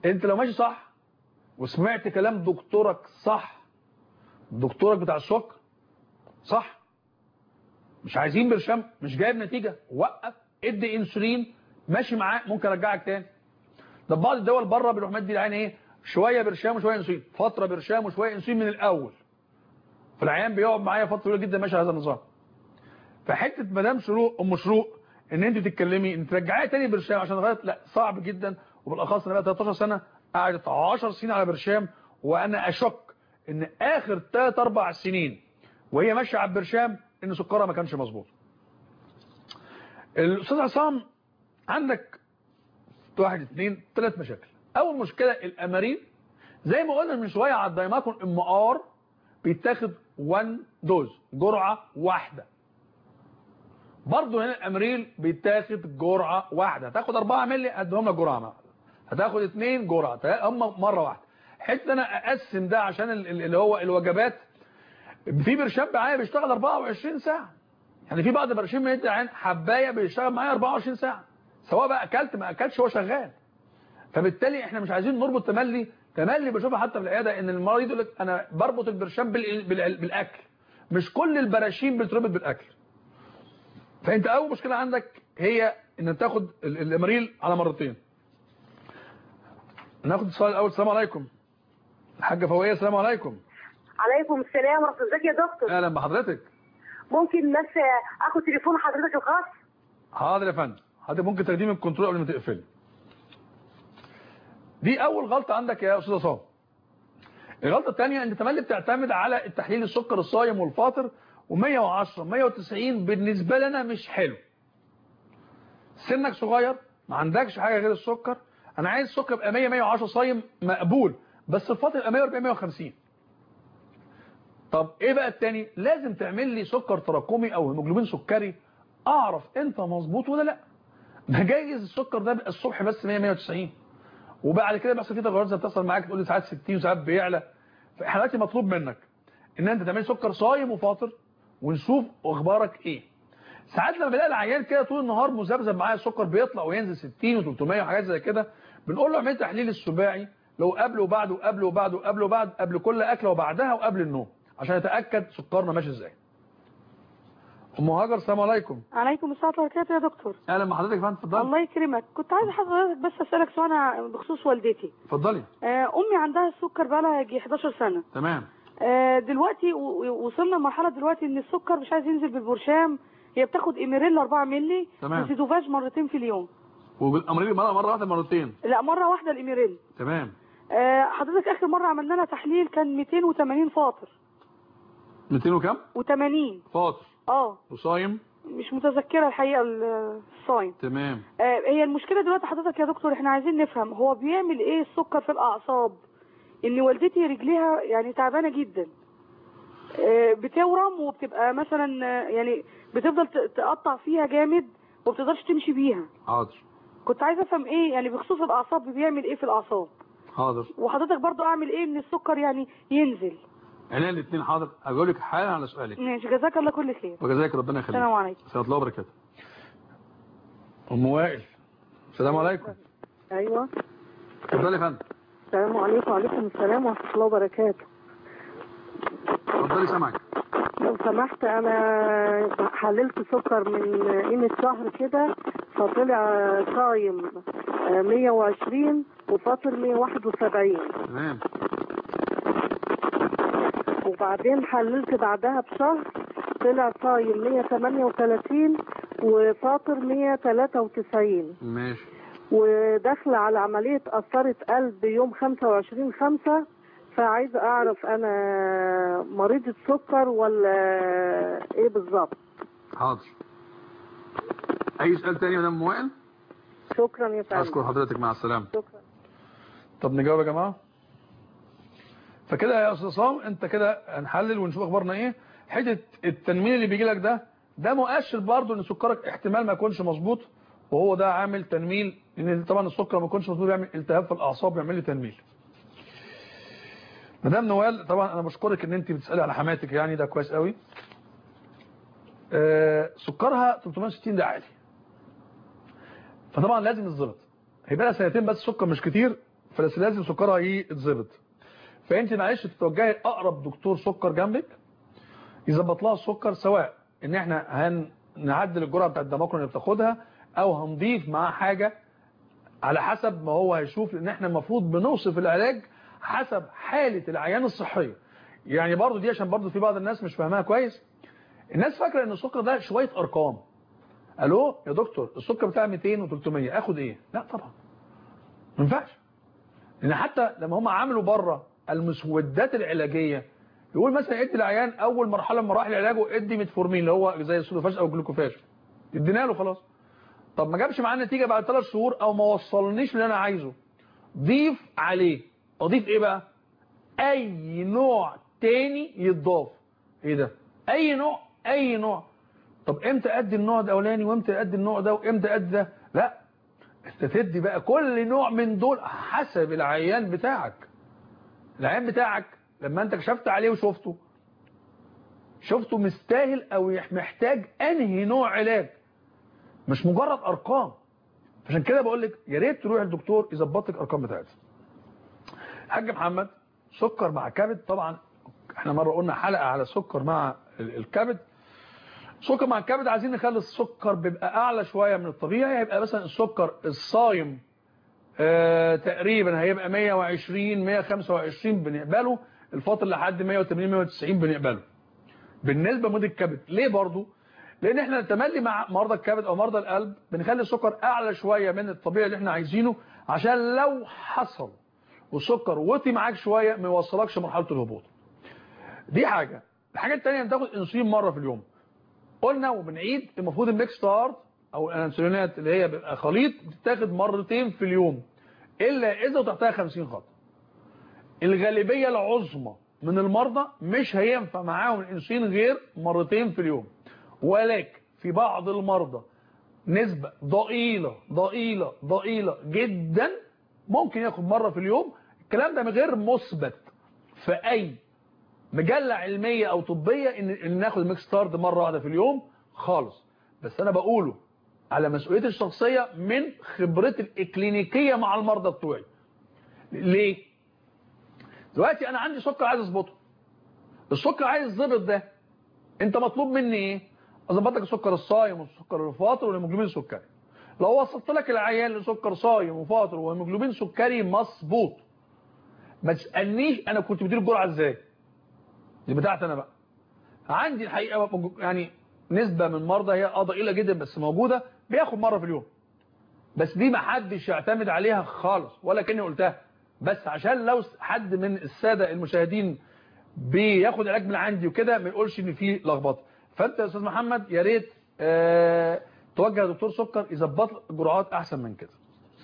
انت لو ماشي صح وسمعت كلام دكتورك صح دكتورك بتاع السكر صح مش عايزين برشام مش جايب نتيجة وقف ادي انسولين ماشي معاه ممكن ارجعك تاني ده بعض الدول بره بيروح مدي العين ايه شويه برشام وشويه انسولين فتره برشام وشويه انسولين من الاول فالعيان بيقعد معايا فتره طويله جدا ماشي على هذا النظام فحته مدام شروق ام شروق ان انت تتكلمي ان ترجعيها تاني برشام عشان غلط لا صعب جدا وبالاخص انا بقى 13 سنه قعدت 10 سنين على برشام وانا اشك ان اخر 3 4 سنين وهي ماشيه على البرشام ان سكرها ما كانش مظبوط الاستاذ عصام عندك واحد اثنين ثلاث مشاكل اول مشكله الامارين زي ما قلنا من شويه على الدايماكون ام ار بيتاخد 1 دوز جرعه واحده برضه هنا الامريل بيتاخد جرعه واحده هتاخد 4 مللي قدهم لك جرعه واحده هتاخد 2 جرعه هم مره واحده حته انا اقسم ده عشان اللي هو الوجبات في برشام معايا بيشتغل 24 ساعه يعني في بعض برشام من عين حبايه بيشتغل معايا 24 ساعه سواء بقى اكلت ما اكلتش هو شغال فبالتالي احنا مش عايزين نربط تملي تملي بشوفها حتى في العياده ان المريض يقول لك انا بربط البرشام بالاكل مش كل البراشيم بتربط بالاكل فانت اول مشكله عندك هي ان تاخد الامريل على مرتين ناخد السؤال الاول السلام عليكم الحاجه فوقيه السلام عليكم عليكم السلام ورحمه الله ازيك يا دكتور اهلا بحضرتك ممكن بس اخد تليفون حضرتك الخاص حاضر يا فندم حضرتك ممكن تقديم الكنترول قبل ما تقفل دي اول غلطه عندك يا استاذ عصام الغلطه الثانيه انت تملي بتعتمد على التحليل السكر الصايم والفاطر و110 190 بالنسبه لنا مش حلو سنك صغير ما عندكش حاجه غير السكر انا عايز السكر يبقى 100 110 صايم مقبول بس الفاطر يبقى 140 150 طب ايه بقى التاني لازم تعمل لي سكر تراكمي او هيموجلوبين سكري اعرف انت مظبوط ولا لا ده جايز السكر ده بقى الصبح بس 100 190 وبعد كده بيحصل فيه تغيرات زي بتحصل معاك تقول لي ساعات 60 وساعات بيعلى فاحنا دلوقتي مطلوب منك ان انت تعمل سكر صايم وفاطر ونشوف اخبارك ايه ساعات لما بنلاقي العيان كده طول النهار مذبذب معاه السكر بيطلع وينزل 60 و300 وحاجات زي كده بنقول له اعمل تحليل السباعي لو قبل وبعد وقبل وبعد وقبل وبعد قبل كل اكله وبعدها وقبل النوم عشان نتاكد سكرنا ماشي ازاي ام هاجر السلام عليكم عليكم السلام وبركاته يا دكتور اهلا بحضرتك يا فندم اتفضلي الله يكرمك كنت عايزه حضرتك بس اسالك سؤال بخصوص والدتي اتفضلي آه امي عندها السكر بقى لها يجي 11 سنه تمام آه دلوقتي وصلنا لمرحله دلوقتي ان السكر مش عايز ينزل بالبرشام هي بتاخد ايميريل 4 مللي تمام وسيدوفاج مرتين في اليوم والامريل مره مره واحده مرتين لا مره واحده الايميريل تمام آه حضرتك اخر مره عملنا لها تحليل كان 280 فاطر 200 وكم 80 فاطر اه وصايم مش متذكره الحقيقه الصايم تمام آه هي المشكله دلوقتي حضرتك يا دكتور احنا عايزين نفهم هو بيعمل ايه السكر في الاعصاب ان والدتي رجليها يعني تعبانه جدا آه بتورم وبتبقى مثلا يعني بتفضل تقطع فيها جامد وما بتقدرش تمشي بيها حاضر كنت عايزه افهم ايه يعني بخصوص الاعصاب بيعمل ايه في الاعصاب حاضر وحضرتك برضو اعمل ايه ان السكر يعني ينزل عينيا الاثنين حاضر هجاوب لك حالا على سؤالك ماشي جزاك الله كل خير وجزاك ربنا يخليك السلام عليكم السلام الله وبركاته ام وائل السلام عليكم ايوه اتفضلي يا فندم السلام عليكم وعليكم السلام ورحمه الله وبركاته اتفضلي سامعك لو سمحت انا حللت سكر من قيمه شهر كده فطلع صايم 120 وفاطر 171 تمام وبعدين حللت بعدها بشهر طلع صايم 138 وفاطر 193 ماشي وداخله على عمليه قسطره قلب يوم 25 5 فعايزه اعرف انا مريضه سكر ولا ايه بالظبط حاضر اي سؤال تاني يا مدام وائل شكرا يا فندم اشكر حضرتك مع السلامه شكرا طب نجاوب يا جماعه فكده يا استاذ صام انت كده هنحلل ونشوف اخبارنا ايه حته التنميل اللي بيجي لك ده ده مؤشر برضه ان سكرك احتمال ما يكونش مظبوط وهو ده عامل تنميل لان طبعا السكر ما يكونش مظبوط بيعمل التهاب في الاعصاب بيعمل لي تنميل مدام نوال طبعا انا بشكرك ان انت بتسالي على حماتك يعني ده كويس قوي آه سكرها 360 ده عالي فطبعا لازم يتظبط هيبقى لها سنتين بس سكر مش كتير فبس لازم سكرها يتظبط فانت معلش تتوجهي لاقرب دكتور سكر جنبك يظبط لها السكر سواء ان احنا هنعدل الجرعه بتاعت الدماكرون اللي بتاخدها او هنضيف معاه حاجه على حسب ما هو هيشوف لان احنا المفروض بنوصف العلاج حسب حاله العيان الصحيه يعني برضو دي عشان برضو في بعض الناس مش فاهماها كويس الناس فاكره ان السكر ده شويه ارقام الو يا دكتور السكر بتاع 200 و300 اخد ايه لا طبعا ما ينفعش لان حتى لما هم عملوا بره المسودات العلاجيه يقول مثلا ادي العيان اول مرحله من مراحل علاجه ادي ميتفورمين اللي هو زي السودوفاش او الجلوكوفاش ادينا له خلاص طب ما جابش معاه نتيجه بعد ثلاث شهور او ما وصلنيش اللي انا عايزه ضيف عليه اضيف ايه بقى اي نوع تاني يتضاف ايه ده اي نوع اي نوع طب امتى ادي النوع الاولاني وامتى ادي النوع ده وامتى ادي ده لا انت تدي بقى كل نوع من دول حسب العيان بتاعك العيان بتاعك لما انت كشفت عليه وشفته شفته مستاهل او محتاج انهي نوع علاج مش مجرد ارقام عشان كده بقول لك يا ريت تروح للدكتور يظبط لك الارقام بتاعتها الحاج محمد سكر مع كبد طبعا احنا مره قلنا حلقه على السكر مع الكبد سكر مع الكبد عايزين نخلي السكر بيبقى اعلى شويه من الطبيعي هيبقى مثلا السكر الصايم آه تقريبا هيبقى 120 125 بنقبله الفاطر لحد 180 190 بنقبله بالنسبه لمود الكبد ليه برضو لان احنا تملي مع مرضى الكبد او مرضى القلب بنخلي السكر اعلى شويه من الطبيعي اللي احنا عايزينه عشان لو حصل والسكر وطي معاك شويه ما يوصلكش مرحله الهبوط دي حاجه الحاجه الثانيه انت تاخد انسولين مره في اليوم قلنا وبنعيد المفروض الميكس ستارت او الانسولينات اللي هي بيبقى خليط بتتاخد مرتين في اليوم الا اذا تحتها 50 خط الغالبيه العظمى من المرضى مش هينفع معاهم الانسولين غير مرتين في اليوم ولكن في بعض المرضى نسبة ضئيلة ضئيلة ضئيلة جدا ممكن ياخد مرة في اليوم الكلام ده غير مثبت في اي مجلة علمية او طبية ان, إن ناخد ميكس ستارد مرة واحدة في اليوم خالص بس انا بقوله على مسؤوليتي الشخصية من خبرتي الاكلينيكية مع المرضى بتوعي ليه دلوقتي انا عندي سكر عايز اظبطه السكر عايز يظبط ده انت مطلوب مني ايه اظبط لك السكر الصايم والسكر الفاطر والهيموجلوبين السكري لو وصلت لك العيان لسكر صايم وفاطر وهيموجلوبين سكري مظبوط ما تسالنيش انا كنت بديله الجرعه ازاي دي بتاعتي انا بقى عندي الحقيقه يعني نسبه من المرضى هي اه ضئيله جدا بس موجوده بياخد مره في اليوم بس دي ما حدش يعتمد عليها خالص ولا كاني قلتها بس عشان لو حد من الساده المشاهدين بياخد علاج من عندي وكده ما يقولش ان في لخبطه فانت يا استاذ محمد يا ريت اه توجه لدكتور سكر يظبط جرعات احسن من كده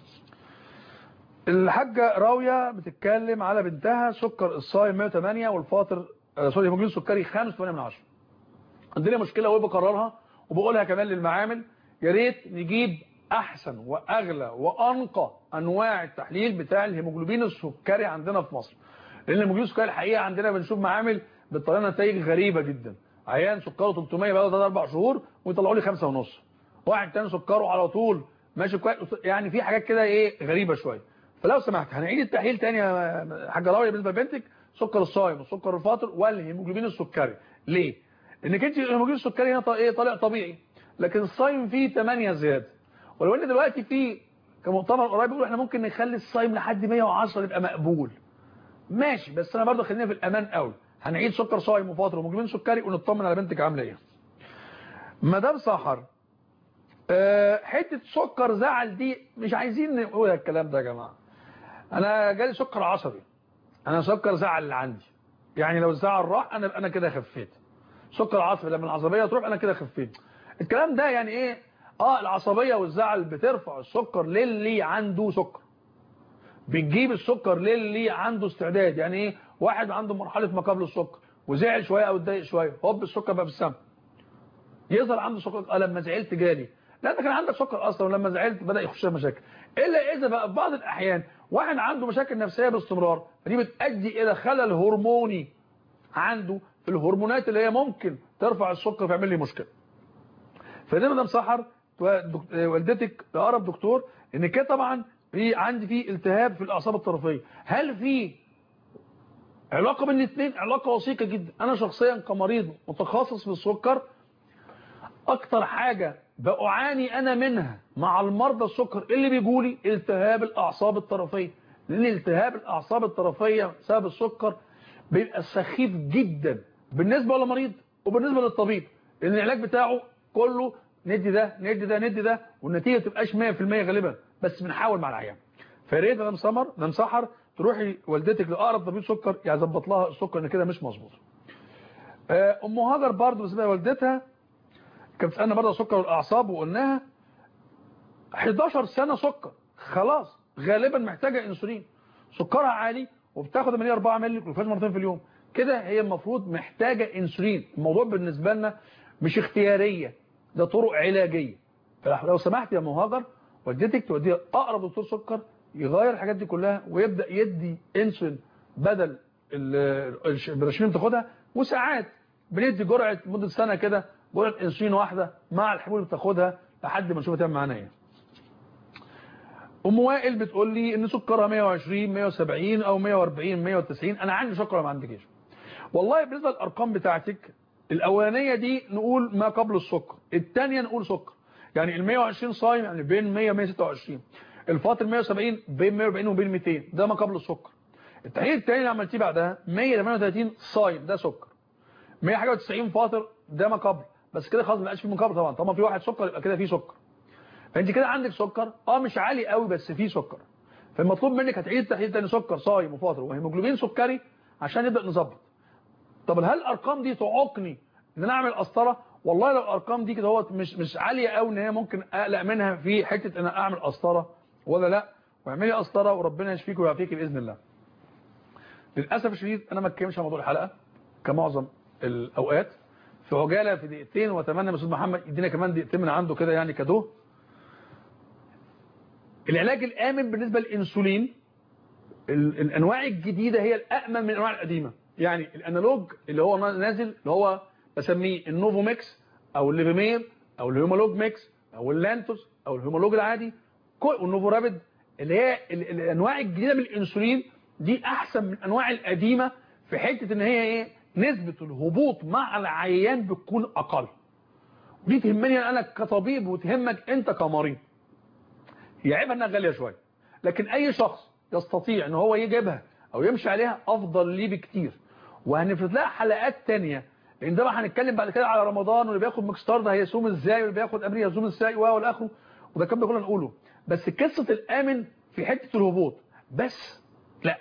الحاجه راويه بتتكلم على بنتها سكر الصايم 108 والفاطر آه سوري هيموجلوبين سكري 5.8 من 10 عندنا مشكله وهي بكررها وبقولها كمان للمعامل يا ريت نجيب احسن واغلى وانقى انواع التحليل بتاع الهيموجلوبين السكري عندنا في مصر لان الهيموجلوبين السكري الحقيقه عندنا بنشوف معامل بتطلع نتائج غريبه جدا عيان سكره 300 بقى 3 4 شهور ويطلعوا لي 5 ونص واحد تاني سكره على طول ماشي كويس يعني في حاجات كده ايه غريبه شويه فلو سمحت هنعيد التحليل تاني يا حاجه راويه بالنسبه لبنتك سكر الصايم والسكر الفاطر والهيموجلوبين السكري ليه انك انت الهيموجلوبين السكري هنا ايه طالع طبيعي لكن الصايم فيه 8 زياده ولو ان دلوقتي في كمؤتمر قريب بيقولوا احنا ممكن نخلي الصايم لحد 110 يبقى مقبول ماشي بس انا برضه خلينا في الامان قوي هنعيد سكر صايم وفاطر ومجمين سكري ونطمن على بنتك عامله ايه مدام سحر أه حته سكر زعل دي مش عايزين نقول الكلام ده يا جماعه انا جالي سكر عصبي انا سكر زعل اللي عندي يعني لو الزعل راح انا انا كده خفيت سكر عصبي لما العصبيه تروح انا كده خفيت الكلام ده يعني ايه اه العصبيه والزعل بترفع السكر للي عنده سكر بتجيب السكر للي عنده استعداد يعني ايه واحد عنده مرحله ما قبل السكر وزعل شويه او اتضايق شويه هوب السكر بقى في السما يظهر عنده سكر آه لما زعلت جالي لا انت كان عندك سكر اصلا ولما زعلت بدا يخش مشاكل الا اذا بقى في بعض الاحيان واحد عنده مشاكل نفسيه باستمرار فدي بتؤدي الى خلل هرموني عنده في الهرمونات اللي هي ممكن ترفع السكر فيعمل لي مشكله فدي مدام سحر والدتك اقرب دكتور ان كده طبعا في عندي في التهاب في الاعصاب الطرفيه هل في علاقه بين الاثنين علاقه وثيقه جدا انا شخصيا كمريض متخصص في السكر اكتر حاجه بعاني انا منها مع المرضى السكر اللي بيجوا لي التهاب الاعصاب الطرفيه لان التهاب الاعصاب الطرفيه بسبب السكر بيبقى سخيف جدا بالنسبه للمريض وبالنسبه للطبيب لان العلاج بتاعه كله ندي ده ندي ده ندي ده والنتيجه ما تبقاش 100% غالبا بس بنحاول مع العيان فيا ريت انا مسمر انا مسحر تروحي والدتك لاقرب طبيب سكر يظبط لها السكر ان كده مش مظبوط ام هاجر برضه بالنسبه لوالدتها كانت بتسالنا برضه سكر والاعصاب وقلناها 11 سنه سكر خلاص غالبا محتاجه انسولين سكرها عالي وبتاخد 8 4 مللي جلوكوز مرتين في اليوم كده هي المفروض محتاجه انسولين الموضوع بالنسبه لنا مش اختياريه ده طرق علاجيه فلو سمحت يا مهاجر والدتك توديها اقرب دكتور سكر يغير الحاجات دي كلها ويبدا يدي انسولين بدل البراشيم تاخدها وساعات بندي جرعه مده سنه كده جرعه انسولين واحده مع الحبوب اللي بتاخدها لحد ما نشوف هتعمل معانا ايه ام وائل بتقول لي ان سكرها 120 170 او 140 190 انا عندي سكر ما عندكيش والله بالنسبه للارقام بتاعتك الاولانيه دي نقول ما قبل السكر الثانيه نقول سكر يعني ال 120 صايم يعني بين 100 و 126 الفاطر 170 بين 140 وبين 200 ده ما قبل السكر التحليل الثاني اللي عملتيه بعدها 138 صايم ده سكر 191 فاطر ده ما قبل بس كده خلاص ما بقاش فيه من قبل طبعا طالما في واحد سكر يبقى كده فيه سكر فانت كده عندك سكر اه مش عالي قوي بس فيه سكر فالمطلوب منك هتعيد التحليل تاني سكر صايم وفاطر وهيموجلوبين سكري عشان نبدا نظبط طب هل الارقام دي تعوقني ان انا اعمل قسطره والله لو الارقام دي كده هو مش مش عاليه قوي ان هي ممكن اقلق منها في حته ان انا اعمل قسطره ولا لا واعملي قسطره وربنا يشفيك ويعافيك باذن الله للاسف الشديد انا ما اتكلمش عن موضوع الحلقه كمعظم الاوقات في عجاله في دقيقتين واتمنى استاذ محمد يدينا كمان دقيقتين من عنده كده يعني كادو العلاج الامن بالنسبه للانسولين الانواع الجديده هي الامن من الانواع القديمه يعني الانالوج اللي هو نازل اللي هو بسميه النوفو ميكس او الليفيمير او الهيمولوج ميكس او اللانتوس او الهيمولوج العادي كل والنوفو رابيد اللي هي الانواع الجديده من الانسولين دي احسن من الانواع القديمه في حته ان هي ايه نسبه الهبوط مع العيان بتكون اقل ودي تهمني انا كطبيب وتهمك انت كمريض هي عيبها انها غاليه شويه لكن اي شخص يستطيع ان هو يجيبها او يمشي عليها افضل ليه بكتير وهنفرد لها حلقات تانية لان ده بقى هنتكلم بعد كده على رمضان واللي بياخد مكستار ده هيصوم ازاي واللي بياخد امري هيصوم ازاي والى اخره وده كان كلنا نقوله بس قصه الامن في حته الهبوط بس لا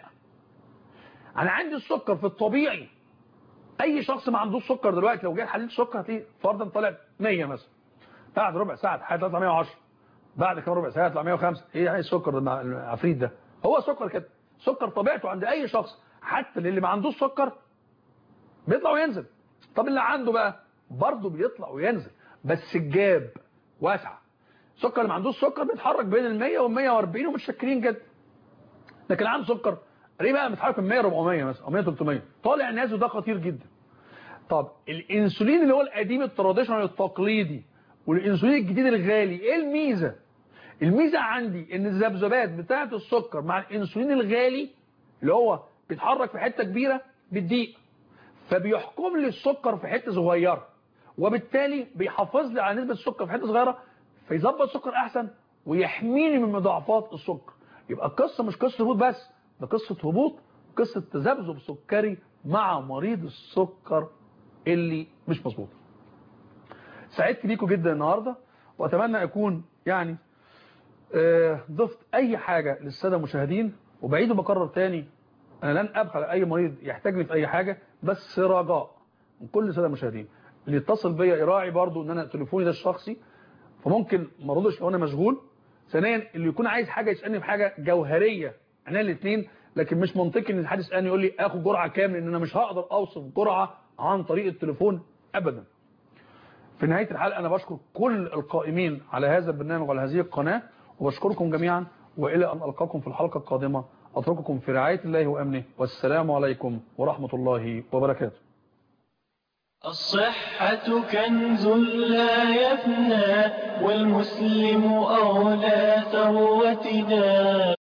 انا عندي السكر في الطبيعي اي شخص ما عندوش سكر دلوقتي لو جه حليل سكر هتلاقيه فرضا طالع 100 مثلا بعد ربع ساعه هيطلع 110 بعد كمان ربع ساعه يطلع 105 ايه يعني السكر العفريت ده هو سكر كده سكر طبيعته عند اي شخص حتى اللي ما عندوش سكر بيطلع وينزل طب اللي عنده بقى برضه بيطلع وينزل بس الجاب واسعه سكر اللي ما عندوش سكر بيتحرك بين ال 100 وال 140 ومتشكرين جدا لكن عنده سكر ليه بقى متحرك من 100 400 مثلا او 100 300 طالع نازل ده خطير جدا طب الانسولين اللي هو القديم التراديشنال التقليدي والانسولين الجديد الغالي ايه الميزه الميزه عندي ان الذبذبات بتاعه السكر مع الانسولين الغالي اللي هو بيتحرك في حته كبيره بالدقيق فبيحكم لي السكر في حته صغيره وبالتالي بيحافظ لي على نسبه السكر في حته صغيره فيظبط السكر احسن ويحميني من مضاعفات السكر يبقى القصه مش قصه هبوط بس ده قصه هبوط قصه تذبذب سكري مع مريض السكر اللي مش مظبوط سعدت بيكم جدا النهارده واتمنى اكون يعني ضفت اي حاجه للساده المشاهدين وبعيد وبكرر تاني انا لن ابخل اي مريض يحتاجني في اي حاجه بس رجاء من كل الساده المشاهدين اللي يتصل بيا يراعي برضو ان انا تليفوني ده الشخصي فممكن ما اردش لو انا مشغول ثانيا اللي يكون عايز حاجه يسالني في حاجه جوهريه انا الاثنين لكن مش منطقي ان حد يسالني يقول لي اخد جرعه كام لان انا مش هقدر اوصف جرعه عن طريق التليفون ابدا في نهايه الحلقه انا بشكر كل القائمين على هذا البرنامج وعلى هذه القناه وبشكركم جميعا والى ان القاكم في الحلقه القادمه اترككم في رعايه الله وامنه والسلام عليكم ورحمه الله وبركاته الصحة كنز لا يفنى والمسلم أولى ثروتنا